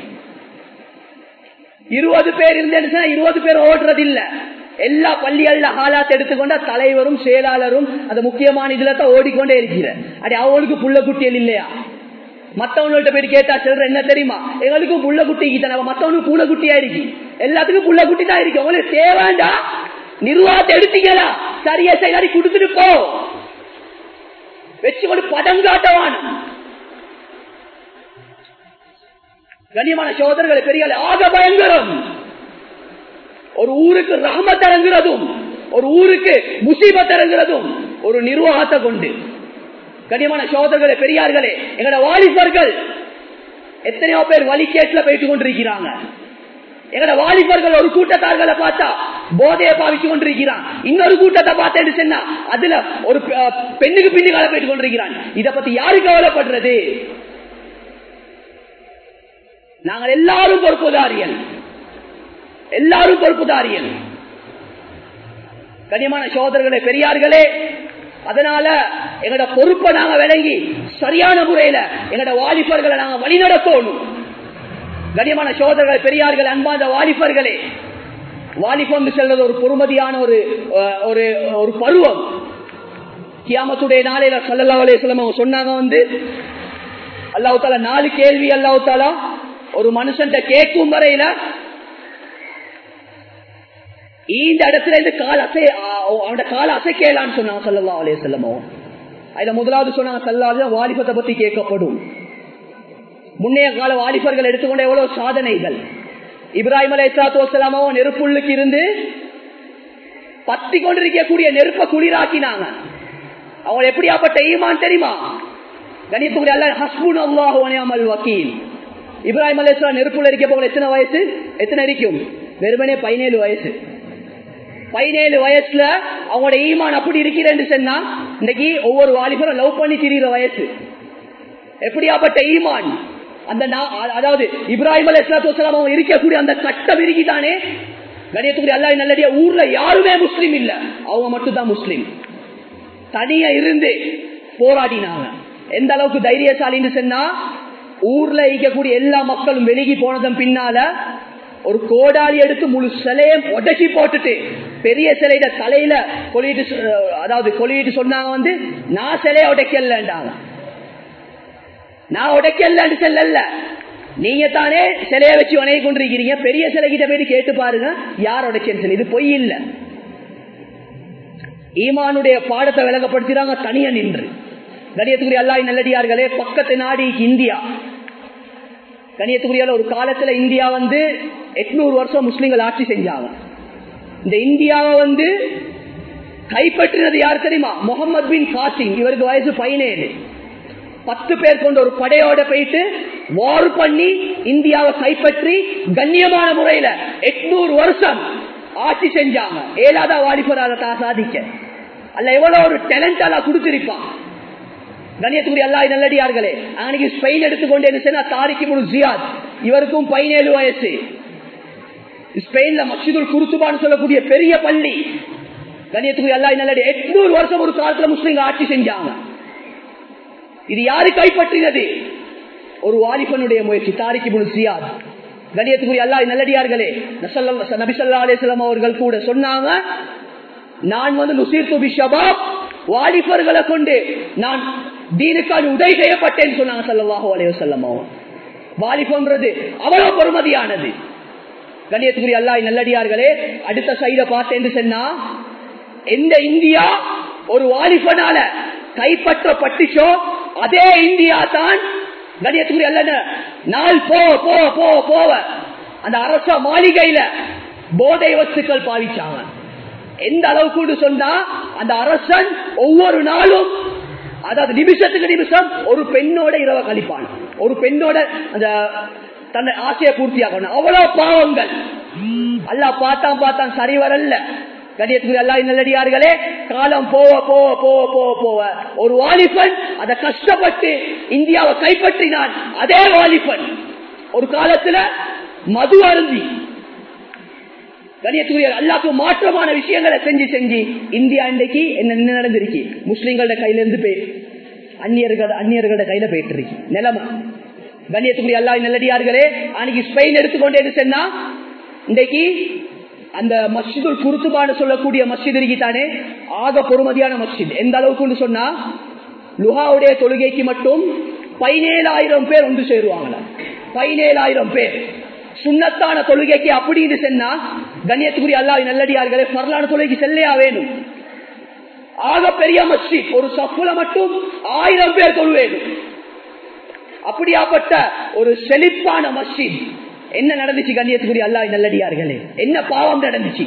இருபது பேர் இருந்தேன்னு இருபது பேர் ஓடுறது இல்ல எல்லா பள்ளிகள்ல ஹாலாத் எடுத்துக்கொண்டா தலைவரும் செயலாளரும் அந்த முக்கியமான இதுல தான் ஓடிக்கொண்டே இருக்கிற அடி அவங்களுக்கு புள்ள குட்டியல் இல்லையா மத்தவங்கள்ட்ட போய் கேட்டா சொல்ற என்ன தெரியுமா எங்களுக்கு புள்ள குட்டிக்கு தானே மத்தவனுக்கு பூனை குட்டியா இருக்கு எல்லாத்துக்கும் புள்ள குட்டி தான் இருக்கு உங்களுக்கு தேவாண்டா நிர்வாகத்தை எடுத்தீங்களா சரியா சரி கொடுத்துட்டு போ வச்சு கொண்டு பதம் காட்டவான் கண்ணியமான சோதரர்களை பெரிய ஆக பயங்கரம் ஒரு ஊருக்கு ரஹமத் இறங்குறதும் ஒரு ஊருக்கு முசீபத் இறங்குறதும் ஒரு நிர்வாகத்தை கொண்டு கண்ணியமான சோதரர்களை பெரியார்களே எங்கட வாலிபர்கள் எத்தனையோ பேர் வழிகேட்டுல போயிட்டு கொண்டிருக்கிறாங்க எங்கட வாலிபர்கள் ஒரு கூட்டத்தார்களை பார்த்தா போதையை பாவிச்சு கொண்டிருக்கிறான் இன்னொரு கூட்டத்தை பார்த்தேன்னு சொன்னா அதுல ஒரு பெண்ணுக்கு பின்னுக்கால போயிட்டு கொண்டிருக்கிறான் இத பத்தி யாரு கவலைப்படுறது நாங்கள் எல்லாரும் பொறுப்புதாரியன் எல்லாரும் பொறுப்புதாரியன் கனியமான சோதரர்களே பெரியார்களே அதனால எங்கட பொறுப்பை நாங்க விளங்கி சரியான முறையில எங்கட வாலிபர்களை நாங்க வழிநடத்தணும் கனியமான சோதரர்கள் பெரியார்கள் அன்பாந்த வாலிபர்களே வாலிபம் செல்வது ஒரு பொறுமதியான ஒரு ஒரு ஒரு பருவம் கியாமத்துடைய நாளையில சல்லல்லா அலையம் அவங்க சொன்னாங்க வந்து அல்லாஹு தாலா நாலு கேள்வி அல்லாஹு தாலா ஒரு மனுஷன் கேட்கும் வரையில இந்த இடத்துல இருந்து கால் அசை அவனோட கால அசைக்கலான்னு சொன்னாங்க சல்லல்லா அலைய செல்லமோ அதுல முதலாவது சொன்னாங்க சல்லாத வாலிபத்தை பத்தி கேட்கப்படும் முன்னைய கால வாலிபர்கள் எடுத்துக்கொண்ட எவ்வளவு சாதனைகள் இப்ராஹிம் அலை இஸ்லாத்து வசலாமோ நெருப்புள்ளுக்கு இருந்து பத்தி கொண்டிருக்கக்கூடிய நெருப்ப குளிராக்கினாங்க அவங்க எப்படியாப்பட்ட ஈமான் தெரியுமா கணிப்புடைய அல்ல ஹஸ்பூன் அல்லாஹ் வக்கீல் இப்ராஹிம் அலி இஸ்லாம் நெருப்புல இருக்க போக எத்தனை வயசு எத்தனை இருக்கும் வெறுமனே பதினேழு வயசு பதினேழு வயசுல அவங்களோட ஈமான் அப்படி இருக்கிறேன்னு சொன்னா இன்னைக்கு ஒவ்வொரு வாலிபரும் லவ் பண்ணி திரிகிற வயசு எப்படியாப்பட்ட ஈமான் அந்த அதாவது இப்ராஹிம் அலி இஸ்லாத்து அவங்க இருக்கக்கூடிய அந்த கட்டம் இருக்கிதானே கணியத்துக்குரிய அல்லா நல்லடியா ஊர்ல யாருமே முஸ்லீம் இல்ல அவங்க மட்டும் தான் முஸ்லீம் தனியா இருந்து போராடினாங்க எந்த அளவுக்கு தைரியசாலின்னு சொன்னா ஊர்ல இருக்கக்கூடிய எல்லா மக்களும் வெளியே போனதன் பின்னால ஒரு கோடாலி எடுத்து முழு சிலையை உடச்சி போட்டுட்டு பெரிய சிலையிட தலையில கொலிட்டு அதாவது கொலிட்டு சொன்னாங்க வந்து நான் சிலையை உடைக்கலன்றாங்க நான் உடைக்கலன்னு செல்லல நீங்க தானே சிலையை வச்சு வணங்கி கொண்டிருக்கிறீங்க பெரிய சிலை கிட்ட போயிட்டு கேட்டு பாருங்க யார் உடைச்சேன்னு சொல்லி இது பொய் இல்ல ஈமானுடைய பாடத்தை விளங்கப்படுத்துறாங்க தனியா நின்று கணியத்துக்குரிய அல்லாஹ் நல்லடியார்களே பக்கத்து நாடு இந்தியா கணியத்துக்குரியால ஒரு காலத்துல இந்தியா வந்து எட்நூறு வருஷம் முஸ்லிம்கள் ஆட்சி செஞ்சாங்க இந்த இந்தியாவை வந்து கைப்பற்றினது யார் தெரியுமா முகமது பின் காசிம் இவருக்கு வயசு பதினேழு பத்து பேர் கொண்ட ஒரு படையோட போயிட்டு வார் பண்ணி இந்தியாவை கைப்பற்றி கண்ணியமான முறையில எட்நூறு வருஷம் ஆட்சி செஞ்சாங்க ஏழாதா வாலிபராக சாதிக்க அல்ல எவ்வளவு ஒரு டேலண்ட் எல்லாம் கொடுத்திருப்பான் கண்ணியத்துக்குரிய அல்லா நல்லடியார்களே அன்னைக்கு ஸ்பெயின் எடுத்துக்கொண்டே தாரிக்கு முழு ஜியாத் இவருக்கும் பதினேழு வயசு ஸ்பெயின்ல மசிதுல் குருத்துபான்னு சொல்லக்கூடிய பெரிய பள்ளி கண்ணியத்துக்குரிய அல்லா நல்லடி எட்நூறு வருஷம் ஒரு காலத்துல முஸ்லீம்கள் ஆட்சி செஞ்சாங்க இது யாரு கைப்பற்றினது ஒரு வாலிபனுடைய முயற்சி தாரிக்கு முழு ஜியாத் கண்ணியத்துக்குரிய அல்லா நல்லடியார்களே நபிசல்லா அலிஸ்லாம் அவர்கள் கூட சொன்னாங்க நான் வந்து நுசீர் துபி ஷபாப் வாலிபர்களை கொண்டு நான் தீனுக்காக உதவி செய்யப்பட்டேன்னு சொன்னாங்க சல்லாஹூ அலைய செல்லமாவும் வாலிபன்றது அவ்வளவு பொறுமதியானது கண்ணியத்துக்குரிய அல்லாஹ் நல்லடியார்களே அடுத்த சைட பார்த்தேன்னு சொன்னா எந்த இந்தியா ஒரு வாலிபனால கைப்பற்றப்பட்டுச்சோ அதே இந்தியா தான் கண்ணியத்துக்குரிய அல்ல நாள் போ போ போ போவ அந்த அரச மாளிகையில போதை வஸ்துக்கள் பாவிச்சாங்க எந்த அளவுக்கு சொன்னா அந்த அரசன் ஒவ்வொரு நாளும் அதாவது நிமிஷத்துக்கு நிமிஷம் ஒரு பெண்ணோட இரவ கழிப்பான் ஒரு பெண்ணோட அந்த தன்னை ஆசையை பூர்த்தியாகணும் அவ்வளவு பாவங்கள் அல்லா பார்த்தான் பார்த்தான் சரி வரல கடியத்துக்கு எல்லா நல்லடியார்களே காலம் போவ போவ போவ போவ போவ ஒரு வாலிபன் அதை கஷ்டப்பட்டு இந்தியாவை கைப்பற்றினான் அதே வாலிபன் ஒரு காலத்துல மது அருந்தி கணியத்துக்குரிய அல்லாக்கு மாற்றமான விஷயங்களை செஞ்சு செஞ்சு இந்தியா இன்றைக்கு என்ன நடந்திருக்கு முஸ்லிம்களோட கையில இருந்து போய் அந்நியர்கள் அந்நியர்களோட கையில போயிட்டு இருக்கு நிலைமை கண்ணியத்துக்குரிய அல்லா நல்லடியார்களே அன்னைக்கு ஸ்பெயின் எடுத்துக்கொண்டே சொன்னா இன்றைக்கு அந்த மஸ்ஜிதுல் குருத்துபான்னு சொல்லக்கூடிய மஸ்ஜித் இருக்கித்தானே ஆக பொறுமதியான மஸ்ஜித் எந்த அளவுக்கு சொன்னா லுஹாவுடைய தொழுகைக்கு மட்டும் பதினேழாயிரம் பேர் ஒன்று சேருவாங்களா பதினேழாயிரம் பேர் சுண்ணத்தான தொழுகைக்கு அப்படின்னு சொன்னா கண்ணியத்துக்குரிய அல்லாஹ் நல்லடியார்களே பரலான தொழுகைக்கு செல்லையா வேணும் ஆக பெரிய மஸ்ஜித் ஒரு சப்புல மட்டும் ஆயிரம் பேர் தொழுவேணும் அப்படியாப்பட்ட ஒரு செழிப்பான மஸ்ஜித் என்ன நடந்துச்சு கண்ணியத்துக்குரிய அல்லாஹ் நல்லடியார்களே என்ன பாவம் நடந்துச்சு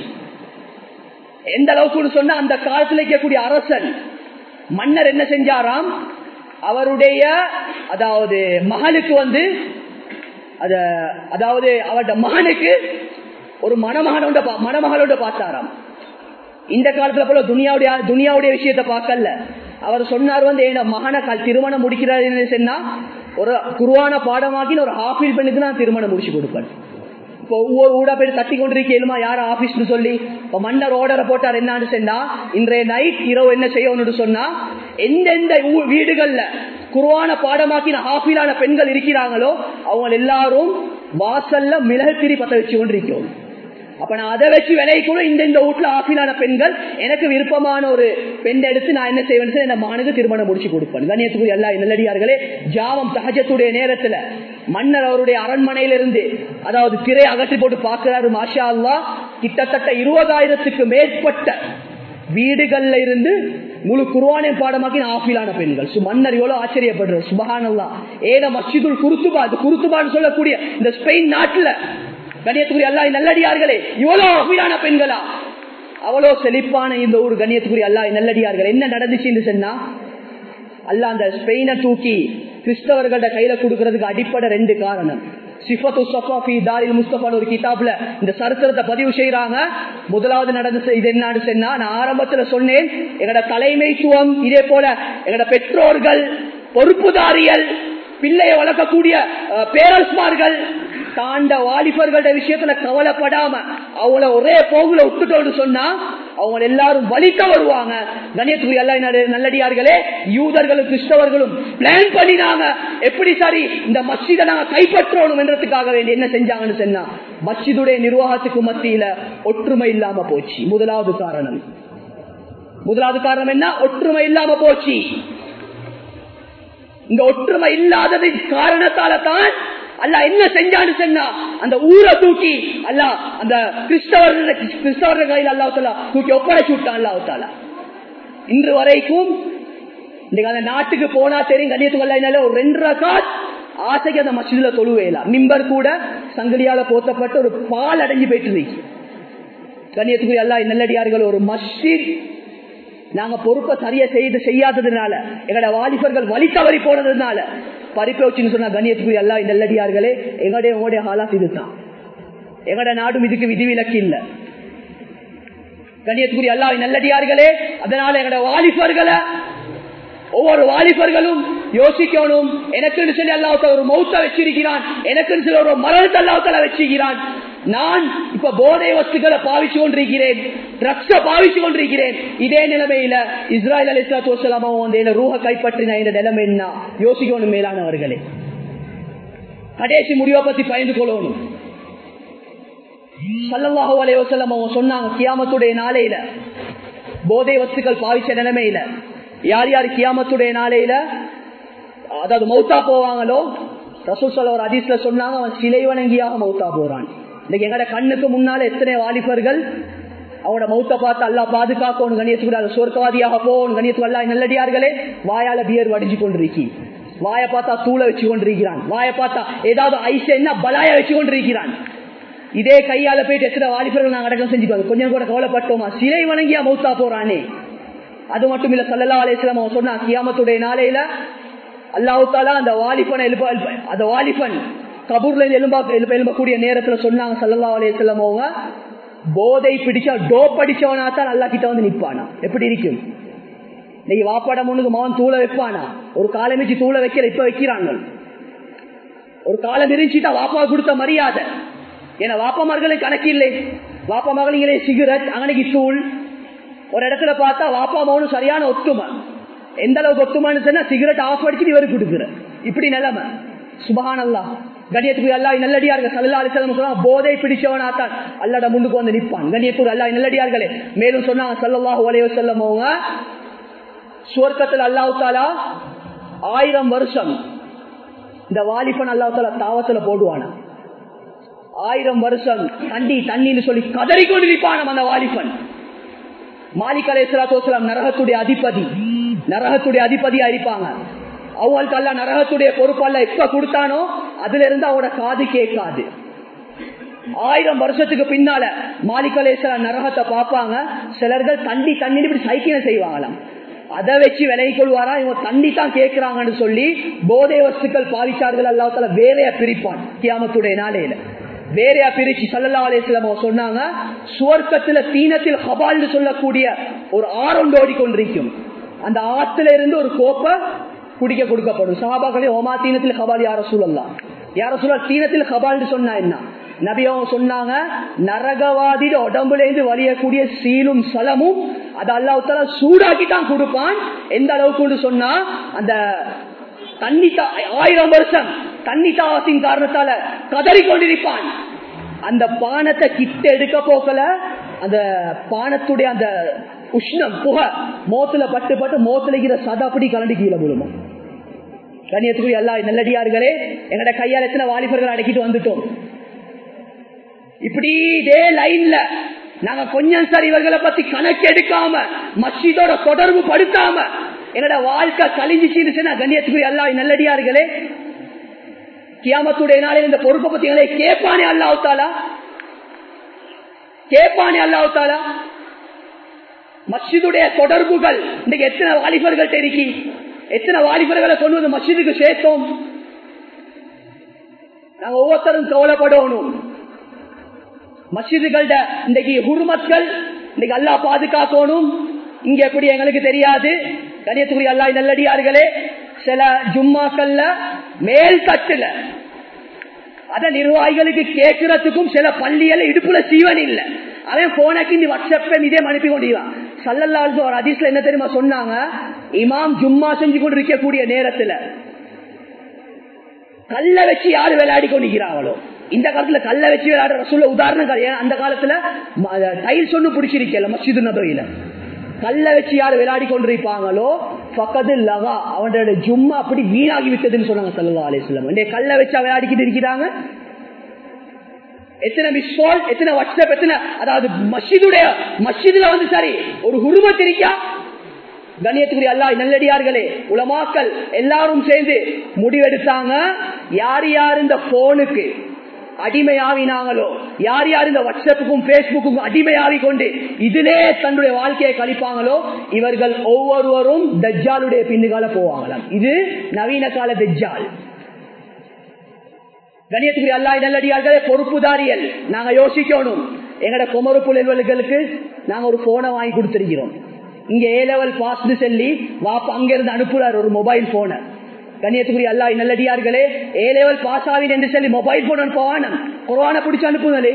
எந்த அளவுக்கு சொன்னா அந்த காலத்தில் இருக்கக்கூடிய அரசன் மன்னர் என்ன செஞ்சாராம் அவருடைய அதாவது மகளுக்கு வந்து அத அதாவது அவருடைய மகனுக்கு ஒரு மணமகனோட மணமகளோட பார்த்தாராம் இந்த காலத்துல போல துனியாவுடைய துனியாவுடைய விஷயத்த பார்க்கல அவர் சொன்னார் வந்து என் மகனை திருமணம் முடிக்கிறார் சொன்னா ஒரு குருவான பாடமாக்கி ஒரு ஆபீல் பெண்ணுக்கு நான் திருமணம் முடிச்சு கொடுப்பேன் இப்போ ஒவ்வொரு ஊடா போய் தட்டி கொண்டிருக்கேலுமா யார் ஆபீஸ்னு சொல்லி இப்ப மன்னர் ஓர்டரை போட்டார் என்னன்னு சொன்னா இன்றைய நைட் இரவு என்ன செய்யணும்னு சொன்னா எந்தெந்த வீடுகள்ல குருவான பாடமாக்கின ஆபீலான பெண்கள் இருக்கிறாங்களோ அவங்க எல்லாரும் வாசல்ல மிளகுத்திரி பத்த வச்சு கொண்டிருக்கோம் அப்ப நான் அதை வச்சு விலைக்குள்ள இந்த இந்த வீட்டுல ஆஃபீலான பெண்கள் எனக்கு விருப்பமான ஒரு பெண் எடுத்து நான் என்ன செய்வேன் என் மகனுக்கு திருமணம் முடிச்சு கொடுப்பேன் கண்ணியத்துக்கு எல்லா நல்லடியார்களே ஜாவம் சகஜத்துடைய நேரத்துல மன்னர் அவருடைய அரண்மனையிலிருந்து அதாவது திரை அகற்றி போட்டு பார்க்கிறாரு மாஷா அல்லா கிட்டத்தட்ட இருபதாயிரத்துக்கு மேற்பட்ட வீடுகள்ல இருந்து முழு குருவானை பாடமாக்கி ஆஃபீலான பெண்கள் மன்னர் எவ்வளவு ஆச்சரியப்படுற சுபகானல்லா ஏன மஸ்ஜிதுல் குருத்துபா அது குருத்துபான்னு சொல்லக்கூடிய இந்த ஸ்பெயின் நாட்டுல கணியத்துக்குரிய அல்லா நல்லடியார்களே இவ்வளவு அபிலான பெண்களா அவ்வளவு செழிப்பான இந்த ஊர் கண்ணியத்துக்குரிய அல்லா நல்லடியார்கள் என்ன நடந்துச்சுன்னு சொன்னா அல்ல அந்த ஸ்பெயினை தூக்கி கிறிஸ்தவர்களோட கையில கொடுக்கறதுக்கு அடிப்படை ரெண்டு காரணம் சிஃபத்து சஃபாஃபி தாரில் முஸ்தபான் ஒரு கிதாப்ல இந்த சரித்திரத்தை பதிவு செய்யறாங்க முதலாவது நடந்த இது என்னன்னு சொன்னா நான் ஆரம்பத்துல சொன்னேன் எங்கட தலைமைத்துவம் இதே போல எங்கட பெற்றோர்கள் பொறுப்புதாரிகள் பிள்ளைய வளர்க்கக்கூடிய பேரல்ஸ்மார்கள் தாண்ட வாலிபர்களோட விஷயத்துல கவலைப்படாம அவங்கள ஒரே போகுல விட்டுட்டோன்னு சொன்னா அவங்க எல்லாரும் வலிக்க வருவாங்க கணேசகுரி அல்ல நல்லடியார்களே யூதர்களும் கிறிஸ்தவர்களும் பிளான் பண்ணினாங்க எப்படி சரி இந்த மஸ்ஜிதை நாங்க கைப்பற்றணும் என்றதுக்காக வேண்டி என்ன செஞ்சாங்கன்னு சொன்னா மஸ்ஜிதுடைய நிர்வாகத்துக்கு மத்தியில ஒற்றுமை இல்லாம போச்சு முதலாவது காரணம் முதலாவது காரணம் என்ன ஒற்றுமை இல்லாம போச்சு இந்த ஒற்றுமை இல்லாதது காரணத்தால தான் அல்ல என்ன செஞ்சான்னு சொன்னா அந்த ஊரை தூக்கி அல்ல அந்த கிறிஸ்தவர்கள் கிறிஸ்தவர்கள் கையில் அல்லாஹால தூக்கி ஒப்படைச்சு விட்டான் அல்லாஹால இன்று வரைக்கும் இன்னைக்கு அந்த நாட்டுக்கு போனா தெரியும் கண்ணியத்துக்கு ஒரு ரெண்டு ரகாத் ஆசைக்கு அந்த மசிதில தொழுவேலாம் மிம்பர் கூட சங்கிலியால போத்தப்பட்ட ஒரு பால் அடைஞ்சு போயிட்டு இருக்கு கண்ணியத்துக்கு எல்லா நல்லடியார்கள் ஒரு மஸ்ஜித் நாங்க பொறுப்பை சரியா செய்து செய்யாததுனால எங்களோட வாலிபர்கள் வழி தவறி போனதுனால பறிப்பை வச்சுன்னு சொன்னா கண்ணியத்துக்கு எல்லா நல்லடியார்களே எங்களுடைய உங்களுடைய ஹாலாத் இதுதான் எங்களோட நாடும் இதுக்கு விதிவிலக்கு இல்லை கண்ணியத்துக்குரிய எல்லா நல்லடியார்களே அதனால எங்களோட வாலிபர்களை ஒவ்வொரு வாலிபர்களும் யோசிக்கணும் எனக்கு சொல்லி அல்லாஹால ஒரு மௌத்த வச்சிருக்கிறான் எனக்கு சொல்லி ஒரு மரணத்தை அல்லாஹால வச்சிருக்கிறான் நான் இப்ப போதை வஸ்துக்களை பாவிச்சு கொண்டிருக்கிறேன் ட்ரக்ஸ பாவிச்சு கொண்டிருக்கிறேன் இதே நிலைமையில இஸ்ராயல் அலி இஸ்லாத்து வசலாமும் வந்து ரூஹ கைப்பற்றின இந்த நிலைமை என்ன யோசிக்கணும் மேலானவர்களே கடைசி முடிவை பத்தி பயந்து கொள்ளணும் சல்லல்லாஹு அலைய வசல்லம் அவங்க சொன்னாங்க கியாமத்துடைய நாளையில போதை வஸ்துக்கள் பாவிச்ச நிலைமையில யார் யார் கியாமத்துடைய நாளையில அதாவது மௌத்தா போவாங்களோ ரசூல் சொல்ல ஒரு அதிசல சொன்னாங்க அவன் சிலை வணங்கியாக மௌத்தா போறான் இன்னைக்கு எங்கட கண்ணுக்கு முன்னால எத்தனை வாலிபர்கள் அவனோட மௌத்த பார்த்து அல்லா பாதுகாக்கணும் கணியத்துக்கூடாது சொர்க்கவாதியாக போகணும் கணியத்துக்கு அல்லா நல்லடியார்களே வாயால பியர் வடிஞ்சு கொண்டிருக்கி வாயை பார்த்தா தூளை வச்சு கொண்டிருக்கிறான் வாயை பார்த்தா ஏதாவது ஐஸ் என்ன பலாய வச்சு கொண்டிருக்கிறான் இதே கையால போயிட்டு எத்தனை வாலிபர்கள் நாங்க அடக்கம் செஞ்சுக்கோங்க கொஞ்சம் கூட கவலைப்பட்டோமா சிலை வணங்கியா மௌத்தா போறானே அது மட்டும் இல்ல சல்லல்லா அலிஸ்லாம் அவன் சொன்னா கியாமத்துடைய நாளையில அல்லாஹாலா அந்த வாலிபன் எழுப்ப அந்த வாலிபன் கபூர்ல எலும்பா எழுப்ப எழும்பக்கூடிய நேரத்துல சொன்னாங்க சல்லல்லா அலிஸ்லாம் அவங்க போதை பிடிச்சா டோப் அடிச்சவனா தான் அல்லா கிட்ட வந்து நிப்பானா எப்படி இருக்கும் நீ வாப்பாட முன்னுக்கு மகன் தூள வைப்பானா ஒரு காலம் வச்சு தூள வைக்கல இப்ப வைக்கிறாங்க ஒரு காலம் இருந்துச்சுட்டா வாப்பா கொடுத்த மரியாதை ஏன்னா வாப்பமார்களுக்கு கணக்கு இல்லை வாப்பா மகளிங்களே சிகரெட் அங்கனைக்கு தூள் ஒரு இடத்துல பார்த்தா வாப்பா மகனும் சரியான ஒத்துமை எந்த அளவுக்கு ஒத்துமைன்னு சொன்னா சிகரெட் ஆஃப் அடிச்சுட்டு இவரு கொடுக்குற இப்படி நிலைமை சுபகானல்லா கணியத்துக்கு அல்லா நல்லடியார்கள் சல்லா அலிசலம் போதை பிடிச்சவனாத்தான் அல்லாட முன்னுக்கு வந்து நிற்பான் கணியத்துக்கு அல்லா நல்லடியார்களே மேலும் சொன்னாங்க சல்லாஹு அலைய செல்லம் அவங்க சுவர்க்கத்தில் அல்லாஹு தாலா ஆயிரம் வருஷம் இந்த வாலிபன் அல்லாஹு தாலா தாவத்துல போடுவானா ஆயிரம் வருஷம் தண்ணி தண்ணின்னு சொல்லி கதறிக்கொண்டு நிற்பான அந்த வாலிபன் மாலிக் அலேஸ்வராத்தோசலாம் நரகத்துடைய அதிபதி நரகத்துடைய அதிபதியா இருப்பாங்க அவங்களுக்கு அல்ல நரகத்துடைய பொறுப்பல்ல எப்ப கொடுத்தானோ அதுல இருந்து அவனோட காது கேட்காது ஆயிரம் வருஷத்துக்கு பின்னால மாலிகலேஸ்வர நரகத்தை பார்ப்பாங்க சிலர்கள் தண்ணி தண்ணி இப்படி சைக்கிளை செய்வாங்களாம் அதை வச்சு விலகி கொள்வாரா இவங்க தண்ணி தான் கேட்கிறாங்கன்னு சொல்லி போதை வஸ்துக்கள் பாவிச்சார்கள் அல்லாத்தால வேறையா பிரிப்பான் கியாமத்துடைய நாளையில வேறையா பிரிச்சு சல்லல்லா அலிஸ்லாம் சொன்னாங்க சுவர்க்கத்துல தீனத்தில் ஹபால்னு சொல்லக்கூடிய ஒரு ஆறொண்டு ஓடிக்கொண்டிருக்கும் அந்த ஆத்துல இருந்து ஒரு கோப்பை குடிக்க கொடுக்கப்படும் சஹாபாக்களே ஓமா தீனத்தில் ஹபால் யார சூழல்லாம் யார சூழல் தீனத்தில் ஹபால்னு சொன்னா என்ன நபி அவங்க சொன்னாங்க நரகவாதிட உடம்புல இருந்து வலியக்கூடிய சீலும் சலமும் அது அல்லாஹால சூடாக்கி தான் கொடுப்பான் எந்த அளவுக்கு சொன்னா அந்த தண்ணி ஆயிரம் வருஷம் தண்ணி தாவத்தின் காரணத்தால கதறி கொண்டிருப்பான் அந்த பானத்தை கிட்ட எடுக்க போக்கல அந்த பானத்துடைய அந்த உஷ்ணம் புகை மோத்துல பட்டு பட்டு மோத்துல இருக்கிற சதாப்படி கலண்டு கீழே விழுமா கண்ணியத்துக்குரிய எல்லா நல்லடியார்களே எங்கட கையால் எத்தனை வாலிபர்கள் அடக்கிட்டு வந்துட்டோம் இப்படி இதே லைன்ல நாங்க கொஞ்சம் சார் இவர்களை பத்தி கணக்கு எடுக்காம மஸ்ஜிதோட தொடர்பு படுத்தாம என்னோட வாழ்க்கை கழிஞ்சிச்சுன்னு கண்ணியத்துக்குரிய எல்லா நல்லடியார்களே கியாமத்துடைய நாளில் இந்த பொறுப்பை பத்தி கேட்பானே அல்லாவுத்தாலா கேட்பானே அல்லாவுத்தாலா மஸ்ஜிதுடைய தொடர்புகள் இன்னைக்கு எத்தனை வாலிபர்கள் தெரிக்கி எத்தனை வாலிபர்களை கொண்டு வந்து மஸ்ஜிதுக்கு சேர்த்தோம் நாங்க ஒவ்வொருத்தரும் கவலைப்படணும் மஸ்ஜிதுகள்ட இன்னைக்கு ஹுர்மத்கள் இன்னைக்கு அல்லா பாதுகாக்கணும் இங்க எப்படி எங்களுக்கு தெரியாது கணியத்துக்குரிய அல்லா நல்லடியார்களே சில ஜும்மாக்கள்ல மேல் தட்டுல அத நிர்வாகிகளுக்கு கேட்கறதுக்கும் சில பள்ளியில இடுப்புல சீவன் இல்ல அவன் போனக்கு இந்த வாட்ஸ்அப்பை இதே அனுப்பி கொண்டிருக்கான் சல்லல்லாஹு ஒரு அதிசல என்ன தெரியுமா சொன்னாங்க இமாம் ஜும்மா செஞ்சு கொண்டு இருக்கக்கூடிய நேரத்துல கல்ல வச்சு யாரு விளையாடி கொண்டிருக்கிறாங்களோ இந்த காலத்துல கல்ல வச்சு விளையாடுற சொல்ல உதாரணம் கிடையாது அந்த காலத்துல டைல்ஸ் ஒண்ணு பிடிச்சிருக்கல மஸ்ஜிது நபையில கல்ல வச்சு யாரு விளையாடி கொண்டிருப்பாங்களோ பக்கத்து லகா அவனோட ஜும்மா அப்படி வீணாகி விட்டதுன்னு சொன்னாங்க சல்லா அலிஸ்லாம் கல்ல வச்சா விளையாடிக்கிட்டு இருக்கிறாங்க எத்தனை மிஸ் கால் எத்தனை வாட்ஸ்அப் எத்தனை அதாவது மஸ்ஜிதுடைய மஸ்ஜிதுல வந்து சரி ஒரு குடும்பம் இருக்கா கண்ணியத்துக்குரிய அல்லா நல்லடியார்களே உலமாக்கள் எல்லாரும் சேர்ந்து முடிவெடுத்தாங்க யார் யார் இந்த போனுக்கு அடிமையாவினாங்களோ யார் யார் இந்த வாட்ஸ்அப்புக்கும் பேஸ்புக்கும் அடிமையாவி கொண்டு இதிலே தன்னுடைய வாழ்க்கையை கழிப்பாங்களோ இவர்கள் ஒவ்வொருவரும் தஜ்ஜாலுடைய பின்னுகால போவாங்களாம் இது நவீன கால தஜ்ஜால் கணியத்துக்குரிய அல்லா நல்லடியார்களே பொறுப்புதாரியல் நாங்க யோசிக்கணும் எங்கட குமரு புலல்களுக்கு நாங்க ஒரு போனை வாங்கி கொடுத்திருக்கிறோம் இங்க ஏ லெவல் பாஸ்ட் சொல்லி வாப்பா அங்க இருந்து அனுப்புறாரு ஒரு மொபைல் போனை கண்ணியத்துக்குரிய அல்லா நல்லடியார்களே ஏ லெவல் பாஸ் ஆவின் என்று சொல்லி மொபைல் போன் அனுப்புவான குரான பிடிச்சு அனுப்புங்களே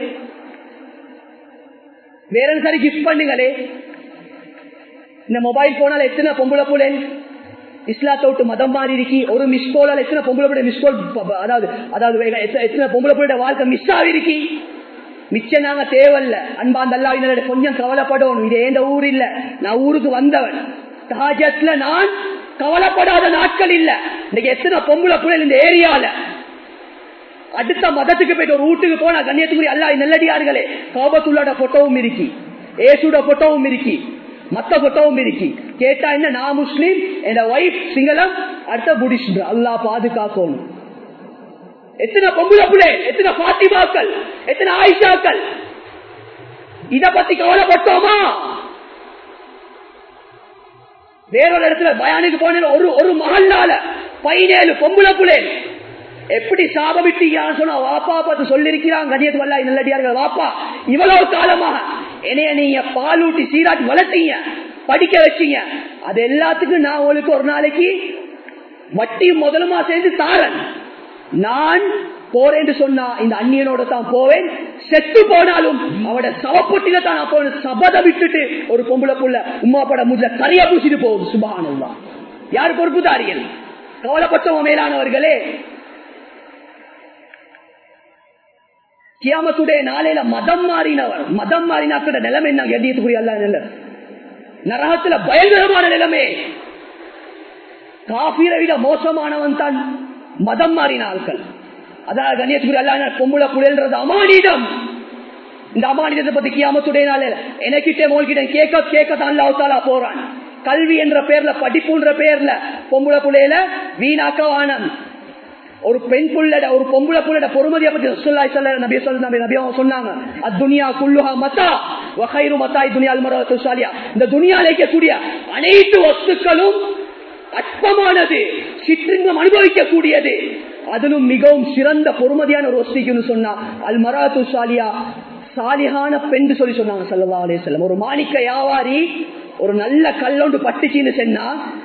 வேற சரி கிஃப்ட் பண்ணுங்களே இந்த மொபைல் போனால் எத்தனை பொம்பளை புலன் இஸ்லாத்தை விட்டு மதம் மாறி இருக்கி ஒரு மிஸ் கோலால் எத்தனை பொம்பளை புள்ள மிஸ் கோல் அதாவது அதாவது எத்தனை பொம்பளை புள்ள வாழ்க்கை மிஸ் ஆகிருக்கி மிச்சம் நாங்க தேவையில்ல அன்பாந்த அல்லா கொஞ்சம் கவலைப்படணும் இது எந்த ஊர் இல்ல நான் ஊருக்கு வந்தவன் தாஜத்ல நான் கவலைப்படாத நாட்கள் இல்ல இன்னைக்கு எத்தனை பொம்பளை புயல் இந்த ஏரியால அடுத்த மதத்துக்கு போயிட்டு ஒரு வீட்டுக்கு போனா கண்ணியத்துக்குரிய அல்லா நல்லடியார்களே கோபத்துள்ளோட போட்டோவும் இருக்கி ஏசுட போட்டோவும் இருக்கி மத்த போட்டோவும் இருக்கி கேட்டா என்ன நான் முஸ்லீம் என் ஒய்ஃப் சிங்களம் அடுத்த புடிஸ்ட் அல்லா பாதுகாக்கணும் எத்தனை பொம்புல புள்ளே எத்தனை பாத்திமாக்கள் எத்தனை ஆயிஷாக்கள் இத பத்தி கவலைப்பட்டோமா வேறொரு இடத்துல பயானுக்கு போன ஒரு ஒரு மகள்னால பதினேழு பொம்புல புள்ளே எப்படி சாபமிட்டீங்கன்னு சொன்னா வாப்பா பார்த்து சொல்லிருக்கிறான் கணியத்து வல்லா நல்லடியார்கள் வாப்பா இவ்வளவு காலமாக என்னைய நீங்க பாலூட்டி சீராட்டி வளர்த்தீங்க படிக்க வச்சீங்க அது எல்லாத்துக்கும் நான் உங்களுக்கு ஒரு நாளைக்கு வட்டியும் முதலுமா சேர்ந்து தாரன் நான் போறேன் சொன்னா இந்த அந்நியனோட தான் போவேன் செத்து போனாலும் அவட சவப்பொட்டில தான் நான் போவேன் சபத விட்டுட்டு ஒரு பொம்பளை புள்ள உமா பட முஜ கரையா பூசிட்டு போகும் சுபானல்லா யார் பொறுப்புதாரியல் கவலைப்பட்டவங்க மேலானவர்களே கியாமத்துடைய நாளையில மதம் மாறினவர் மதம் மாறினாக்கிற நிலைமை என்ன எண்ணியத்துக்குரிய அல்ல நிலை நரகத்துல பயங்கரமான நிலைமை காபீரை விட மோசமானவன் தான் மதம் மாறின ஆட்கள் அதாவது கண்ணியத்துக்குரிய அல்ல பொம்புல புயல்றது அமானிடம் இந்த அமானிதத்தை பத்தி கியாமத்துடைய நாளையில எனக்கிட்டே மோல்கிட்ட கேட்க கேட்கத்தான் அல்லாவுத்தாலா போறான் கல்வி என்ற பேர்ல படிப்புன்ற பேர்ல பொம்புல புள்ளையில வீணாக்கவானம் ஒரு பெண் புள்ளட ஒரு பொம்புல புள்ளட பொறுமதியை பத்தி சொல்லாய் சொல்ல நபி சொல்ல நபி நபி அவங்க சொன்னாங்க அத்துனியா குல்லுஹா மத்தா வகைரு மத்தாய் துனியால் மரத்து சாலியா இந்த துனியால இருக்கக்கூடிய அனைத்து வஸ்துக்களும் அற்பமானது சிற்றின்பம் அனுபவிக்கக்கூடியது அதிலும் மிகவும் சிறந்த பொறுமதியான ஒரு வஸ்திக்குன்னு சொன்னா அல் மராத்து சாலியா சாலிகான பெண் சொல்லி சொன்னாங்க சல்லா அலே செல்லம் ஒரு மாணிக்க வியாபாரி ஒரு நல்ல கல்லொண்டு பட்டுச்சின்னு சொன்னா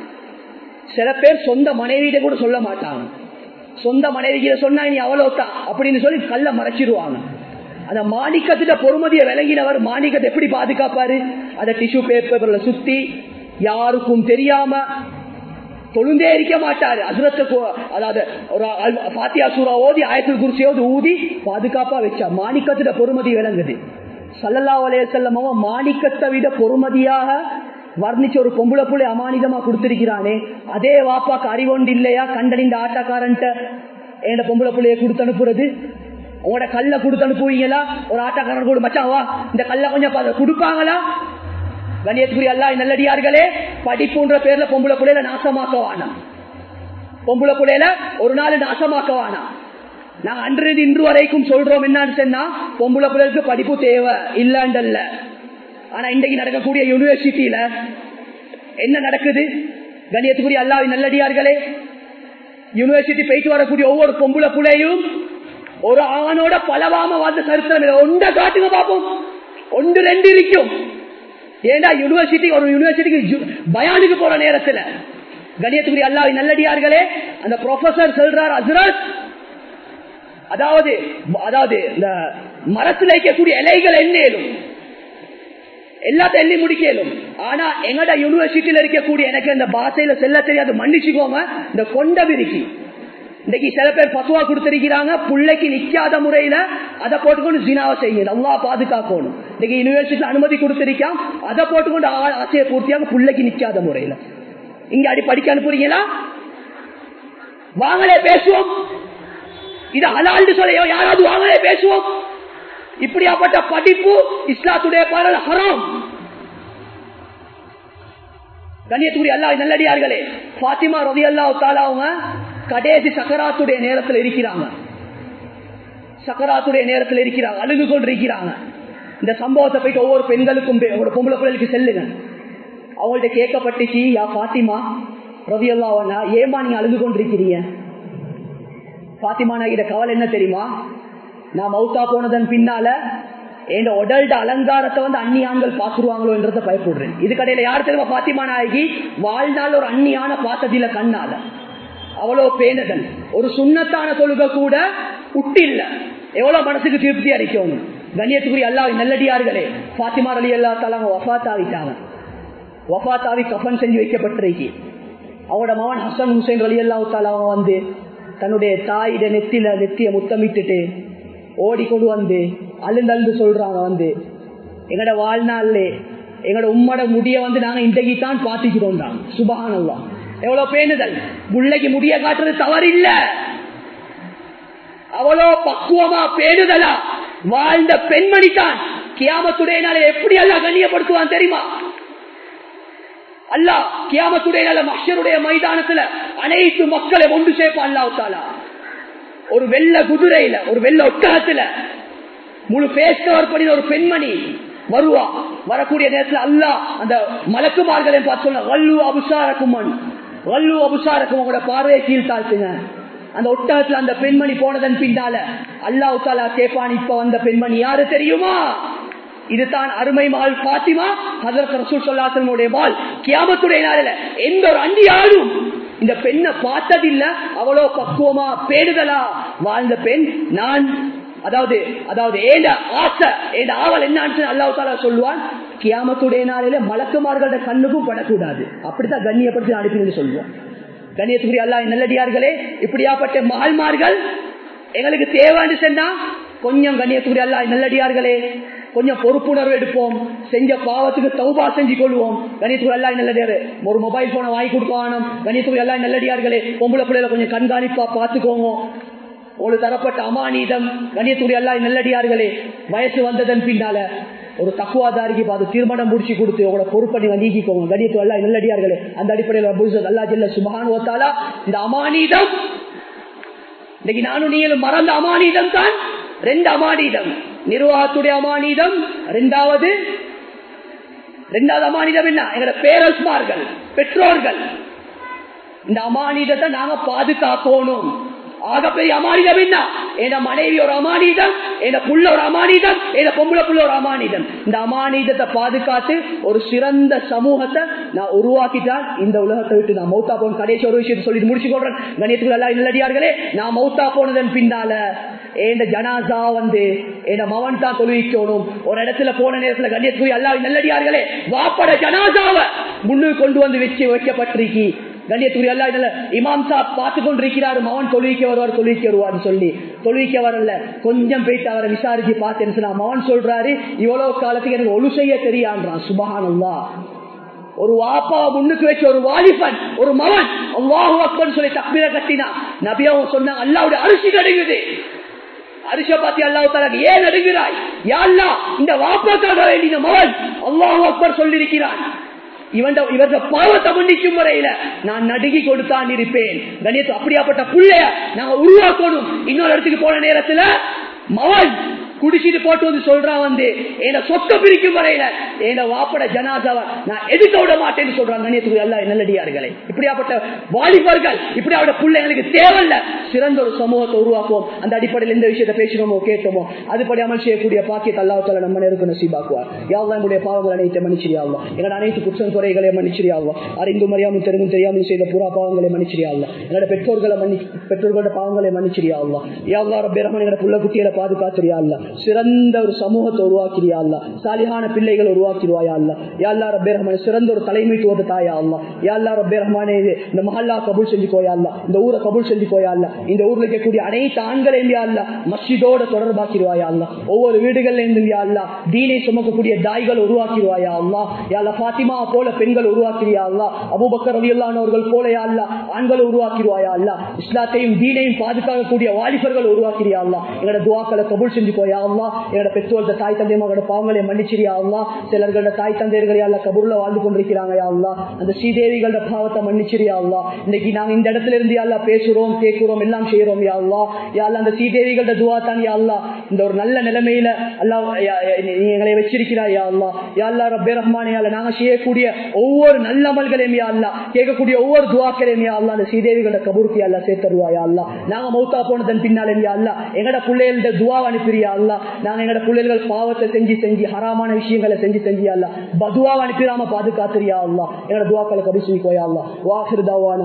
சில பேர் சொந்த மனைவியிட கூட சொல்ல மாட்டாங்க சொந்த மனைவிகிட்ட சொன்னா நீ அவ்வளவுதான் அப்படின்னு சொல்லி கல்ல மறைச்சிருவாங்க அந்த மாணிக்கத்திட்ட பொறுமதியை விளங்கினவர் மாணிக்கத்தை எப்படி பாதுகாப்பாரு அதை டிஷ்யூ பேப்பர்ல சுத்தி யாருக்கும் தெரியாம தொழுந்தே இருக்க மாட்டாரு அசுரத்தை அதாவது ஒரு பாத்தியா சூறா ஓதி ஆயத்தில் குருசியோது ஊதி பாதுகாப்பா வச்சா மாணிக்கத்திட பொறுமதி விளங்குது சல்லல்லா வலைய செல்லமாவ மாணிக்கத்தை விட பொறுமதியாக வர்ணிச்ச ஒரு பொம்பளை புள்ளை அமானிதமா கொடுத்திருக்கிறானே அதே வாப்பாக்கு அறிவொண்டு இல்லையா கண்டறிந்த ஆட்டக்காரன்ட்ட என் பொம்பளை புள்ளைய கொடுத்து அனுப்புறது உங்களோட கல்ல கொடுத்து அனுப்புவீங்களா ஒரு ஆட்டக்காரன் கூட மச்சான் வா இந்த கல்ல கொஞ்சம் கொடுப்பாங்களா கண்ணியத்துக்குரிய அல்லா நல்லடியார்களே படிப்புன்ற பேர்ல பொம்பளை புள்ளையில நாசமாக்க வானம் பொம்பளை புள்ளையில ஒரு நாள் நாசமாக்க வானம் நாங்க அன்றது இன்று வரைக்கும் சொல்றோம் என்னன்னு சொன்னா பொம்பளை பிள்ளைகளுக்கு படிப்பு தேவை இல்லாண்டல்ல ஆனா இன்றைக்கு நடக்கக்கூடிய யூனிவர்சிட்டியில என்ன நடக்குது கண்ணியத்துக்குரிய அல்லாவின் நல்லடியார்களே யூனிவர்சிட்டி போயிட்டு வரக்கூடிய ஒவ்வொரு பொம்பளை புள்ளையும் ஒரு ஆணோட பலவாம வாழ்ந்த சரித்திரம் ஒன்றை காட்டுங்க பார்ப்போம் ஒன்று ரெண்டு இருக்கும் ஏண்டா யூனிவர்சிட்டி ஒரு யூனிவர்சிட்டிக்கு பயானுக்கு போற நேரத்துல கணியத்துக்குரிய அல்லாவின் நல்லடியார்களே அந்த ப்ரொஃபசர் சொல்றார் அசரத் அதாவது அதாவது இந்த மரத்தில் வைக்கக்கூடிய இலைகள் என்னேலும் எல்லாத்தையும் எண்ணி முடிக்கலும் ஆனா எங்கட யூனிவர்சிட்டியில இருக்கக்கூடிய எனக்கு இந்த பாஷையில செல்ல தெரியாது மன்னிச்சுக்கோங்க இந்த கொண்ட விரிக்கி இன்னைக்கு சில பேர் பத்துவா கொடுத்திருக்கிறாங்க பிள்ளைக்கு நிக்காத முறையில அதை போட்டுக்கொண்டு ஜினாவை செய்யுங்க நல்லா பாதுகாக்கணும் இன்னைக்கு யூனிவர்சிட்டியில அனுமதி கொடுத்திருக்கான் அதை போட்டுக்கொண்டு ஆ- ஆசையை பூர்த்தியாக பிள்ளைக்கு நிக்காத முறையில இங்க அடி படிக்க அனுப்புறீங்களா வாங்களே பேசுவோம் இது அலாண்டு சொல்ல யாராவது வாங்களே பேசுவோம் இப்படியாப்பட்ட படிப்பு இஸ்லாத்துடைய பாடல் ஹராம் கண்ணியத்துக்குரிய அல்லா நல்லடியார்களே பாத்திமா ரவி அல்லா அவங்க கடைசி சக்கராத்துடைய நேரத்தில் இருக்கிறாங்க சக்கராத்துடைய நேரத்தில் இருக்கிறாங்க அழுகு கொண்டு இருக்கிறாங்க இந்த சம்பவத்தை போயிட்டு ஒவ்வொரு பெண்களுக்கும் பே- ஒரு பொம்பளை பிள்ளைகளுக்கு செல்லுங்க அவங்கள்ட்ட கேட்கப்பட்டுச்சு யா பாத்திமா ரவி அல்லா ஏமா நீங்க அழுது கொண்டிருக்கிறீங்க பாத்திமா நான் இத கவலை என்ன தெரியுமா நான் மௌத்தா போனதன் பின்னால என் உடல்ட அலங்காரத்தை வந்து அந்நியான்கள் பாத்துருவாங்களோன்றத பயப்படுறேன் இது கடையில யார் தெரியுமா பாத்திமா நாயகி வாழ்நாள் ஒரு அந்நியான பார்த்ததில்ல கண்ணால அவ்வளவு பேணுதல் ஒரு சுண்ணத்தான தொழுக கூட உட்டில்ல எவ்வளவு மனசுக்கு திருப்தி அளிக்கணும் கண்ணியத்துக்குரிய அல்லா நல்லடியார்களே பாத்திமா அலி அல்லா தாலாங்க வஃத் ஆகிட்டாங்க வஃத் ஆகி கஃபன் செஞ்சு வைக்கப்பட்டிருக்கு அவரோட மகன் ஹசன் ஹுசைன் அலி அல்லா தாலாங்க வந்து தன்னுடைய தாயிட நெத்தில நெத்திய முத்தமிட்டுட்டு ஓடிக்கொண்டு வந்து அழுந்தழுந்து சொல்றாங்க வந்து எங்கட வாழ்நாள்ல எங்கட உம்மட முடிய வந்து நாங்க இன்றைக்கு தான் பாத்திக்கிறோம் தான் சுபகானல்லாம் எவ்வளவு பேணுதல் முல்லைக்கு முடிய காட்டுறது தவறில்ல அவ்வளோ பக்குவமா பேணுதலா வாழ்ந்த பெண்மணி தான் கியாமத்துடைய நாளை எப்படி எல்லாம் கண்ணியப்படுத்துவான் தெரியுமா அல்லா கியாமத்துடைய நாள மஷருடைய மைதானத்துல அனைத்து மக்களை ஒன்று சேர்ப்பான் அல்லாஹ் தாலா ஒரு வெள்ள குதிரையில ஒரு வெள்ள ஒட்டகத்துல முழு பேஸ் கவர் பண்ணி ஒரு பெண்மணி வருவா வரக்கூடிய நேரத்துல அல்லாஹ் அந்த மலக்குமார்களை பார்த்து சொல்ல வல்லு அபுசாரக்குமன் வல்லு அபுசாரக்கும் உங்களோட பார்வையை கீழ் தாழ்த்துங்க அந்த ஒட்டகத்துல அந்த பெண்மணி போனதன் பின்னால அல்லாஹ் தாலா கேப்பான் இப்ப வந்த பெண்மணி யாரு தெரியுமா இதுதான் அருமை மகள் பாத்திமா ஹசரத் ரசூல் சொல்லாசனுடைய மால் கியாமத்துடைய நாளில எந்த ஒரு அந்நியாரும் இந்த பெண்ணை பார்த்ததில்ல அவ்வளோ பக்குவமா பேடுதலா வாழ்ந்த பெண் நான் அதாவது அதாவது ஏண்ட ஆசை ஏண்ட ஆவல் என்னன்னு அல்லாஹ் தாலா சொல்லுவான் கியாமத்துடைய நாளில மலக்குமார்களோட கண்ணுக்கும் படக்கூடாது அப்படித்தான் கண்ணியப்படுத்தி அனுப்பினு சொல்லுவோம் கண்ணியத்துக்குரிய அல்லாஹ் நல்லடியார்களே இப்படியாப்பட்ட மகள்மார்கள் எங்களுக்கு தேவைன்னு சொன்னா கொஞ்சம் கண்ணியத்துக்குரிய அல்லாஹ் நல்லடியார்களே கொஞ்சம் பொறுப்புணர்வு எடுப்போம் செஞ்ச பாவத்துக்கு தௌபா செஞ்சு கொள்வோம் கணித்துக்கு எல்லாம் நல்லடியாரு ஒரு மொபைல் போனை வாங்கி கொடுக்க வேணும் கணித்துக்கு எல்லாம் நல்லடியார்களே பொம்பளை பிள்ளைல கொஞ்சம் கண்காணிப்பா பார்த்துக்கோங்க ஒரு தரப்பட்ட அமானீதம் கணியத்துடைய எல்லாம் நல்லடியார்களே வயசு வந்ததன் பின்னால ஒரு தக்குவாதாரிக்கு பார்த்து திருமணம் முடிச்சு கொடுத்து உங்களோட பொறுப்பணி நீக்கிக்கோங்க கணியத்து எல்லாம் நல்லடியார்களே அந்த அடிப்படையில் அல்லா ஜெல்ல சுபகான் ஓத்தாலா இந்த அமானீதம் இன்னைக்கு நானும் நீங்களும் மறந்த அமானீதம் தான் ரெண்டு அமானீதம் நிர்வாகத்துடைய அமானீதம் ரெண்டாவது ரெண்டாவது அமானிதம் என்ன எங்களோட பேரஸ்மார்கள் பெற்றோர்கள் இந்த அமானிதத்தை நாங்க பாதுகாக்கணும் ஆகப்பெரிய அமானிதம் என்ன என் மனைவி ஒரு அமானிதம் என் புள்ள ஒரு அமானிதம் என் பொம்பளை புள்ள ஒரு அமானிதம் இந்த அமானிதத்தை பாதுகாத்து ஒரு சிறந்த சமூகத்தை நான் உருவாக்கிட்டால் இந்த உலகத்தை விட்டு நான் மௌத்தா போன கடைசி ஒரு விஷயத்தை சொல்லிட்டு முடிச்சு கொள்றேன் கணியத்துக்கு எல்லாம் இல்லடியார்களே நான் மௌத்தா போனதன் பின்னால என் ஜனாசா வந்து என் மவன் தான் தொழுவிக்கணும் ஒரு இடத்துல போன நேரத்துல கண்ணியத்துக்கு எல்லாம் நல்லடியார்களே வாப்பட ஜனாசாவை முன்னுக்கு கொண்டு வந்து வச்சு வைக்கப்பட்டிருக்கி கண்ணியத்துக்குரிய அல்லா இதுல இமாம் சாப் பார்த்து கொண்டிருக்கிறாரு மவன் தொழுவிக்க வருவார் தொழுவிக்க வருவார்னு சொல்லி தொழுவிக்க வரல கொஞ்சம் போயிட்டு அவரை விசாரிச்சு பார்த்தேன்னு சொன்னா மவன் சொல்றாரு இவ்வளவு காலத்துக்கு எனக்கு ஒழு செய்ய தெரியான்றான் சுபஹானல்லா ஒரு வாப்பாவை முன்னுக்கு வச்சு ஒரு வாலிபன் ஒரு மவன் அல்லாஹு அக்பர் சொல்லி தப்பிர கட்டினா நபியாவும் சொன்னாங்க அல்லாவுடைய அரிசி நடுங்குது அரிச பாத்தி அல்லாஹு தலாக்கு ஏன் நடுங்கிறாய் யாழ்லா இந்த வாப்பாக்காக வேண்டிய மவன் அல்லாஹு அக்பர் சொல்லியிருக்கிறான் இவன் இவரது பாவத்தை மன்னிக்கும் முறையில நான் நடுங்கி கொடுத்தான் இருப்பேன் கணியத்து அப்படியாப்பட்ட புள்ளைய நாங்க உருவாக்கணும் இன்னொரு இடத்துக்கு போன நேரத்துல மவன் குடிச்சிட்டு போட்டு வந்து சொல்றான் வந்து என்ன சொத்த பிரிக்கும் வரையில என்ன வாப்பட ஜனாதாவை நான் எதுக்க விட மாட்டேன்னு சொல்றான் கணியத்துக்கு எல்லாம் நல்லடியார்களே இப்படியாப்பட்ட வாலிபர்கள் இப்படியாப்பட்ட பிள்ளைங்களுக்கு தேவையில்ல சிறந்த ஒரு சமூகத்தை உருவாக்குவோம் அந்த அடிப்படையில் எந்த விஷயத்தை பேசினோமோ கேட்டோமோ அதுபடி அமல் செய்யக்கூடிய பாக்கியத்தை அல்லாஹால நம்ம நேருக்கு நசீபாக்குவார் யாவெல்லாம் என்னுடைய பாவங்கள் அனைத்தை மன்னிச்சிரியாவா எங்களோட அனைத்து குற்றம் குறைகளை மன்னிச்சிரியாவா அறிந்து மறியாமல் தெரிந்தும் தெரியாமல் செய்த புறா பாவங்களை மன்னிச்சிரியாவா எங்களோட பெற்றோர்களை மன்னி பெற்றோர்களோட பாவங்களை மன்னிச்சிரியாவா யாவா ரப்பேரமன் எங்களோட புள்ள குட்டிகளை பாதுகாத்துறியா இல்ல சிறந்த ஒரு சமூகத்தை உருவாக்கிறியா இல்ல சாலிகான பிள்ளைகளை உருவாக்கிடுவாயா இல்ல யாழ்லா ரப்பே ரஹ்மான் சிறந்த ஒரு தலைமைத்துவத்தை தாயா அல்ல யாழ்லா ரப்பே ரஹ்மானே இது இந்த மஹல்லா கபூல் செஞ்சுக்கோயா இல்ல இந்த ஊரை கபூல் செஞ்சுக்கோயா இல்ல இந்த ஊர்ல இருக்கக்கூடிய அனைத்து ஆண்களையும் யா அல்ல மஸ்ஜிதோட தொடர்பாக்கிடுவாயா அல்ல ஒவ்வொரு வீடுகள்ல இருந்தும் யா அல்ல தீனை சுமக்கக்கூடிய தாய்கள் உருவாக்கிடுவாயா அல்லா யாழ்லா பாத்திமா போல பெண்கள் உருவாக்கிறியா அல்லா அபூபக்கர் ரலியல்லானவர்கள் போல யா அல்ல ஆண்களை உருவாக்கிடுவாயா அல்ல இஸ்லாத்தையும் தீனையும் பாதுகாக்கக்கூடிய வாலிபர்கள் உருவாக்கிறியா அல்லா எங்களோட துவாக்களை கபூல் செஞ்சுக்கோயா அல்லா எங்களோட பெற்றோர்கள தாய் தந்தை மகளோட பாவங்களை மன்னிச்சிரியா அல்லா சிலர்களோட தாய் தந்தையர்கள் அல்ல கபூர்ல வாழ்ந்து கொண்டிருக்கிறாங்க யா அல்லா அந்த ஸ்ரீதேவிகளோட பாவத்தை மன்னிச்சிரியா அல்லா இன்னைக்கு நாங்க இந்த இடத்துல இருந்து யாழ்லா பேசுறோம் கேட்கிறோம் எல்லாம் செய்யறோம் யா அல்லா யாழ்லா அந்த ஸ்ரீதேவிகளோட துவா தான் யா அல்லா இந்த ஒரு நல்ல நிலைமையில அல்லா யா- யா- நீ எங்களை வச்சிருக்கிறா யா அல்லா யா அல்லா ரப்பே ரஹ்மானே யா அல்லா நாங்க செய்யக்கூடிய ஒவ்வொரு நல்ல அமல்களையும் யா அல்லா கேட்கக்கூடிய ஒவ்வொரு துவாக்களையும் யா அல்லா அந்த ஸ்ரீதேவிகளோட கபூருக்கு யா அல்லா சேர்த்தருவா யா அல்லா நாங்க மௌத்தா போனதன் பின்னாலே யா அல்லா எங்கட பிள்ளைகளோட துவா அனுப்பிறியா அல்லா நாங்க எங்கட பிள்ளைகள் பாவத்தை செஞ்சு செஞ்சு ஹராமான விஷயங்களை செஞ்சு செஞ்சு அல்லா பதுவா அனுப்பிடாம பாதுகாத்துறியா அல்லா எங்கட துவாக்களை கபூல் செஞ்சுக்கோயா அல்லா வாஹிர் தாவான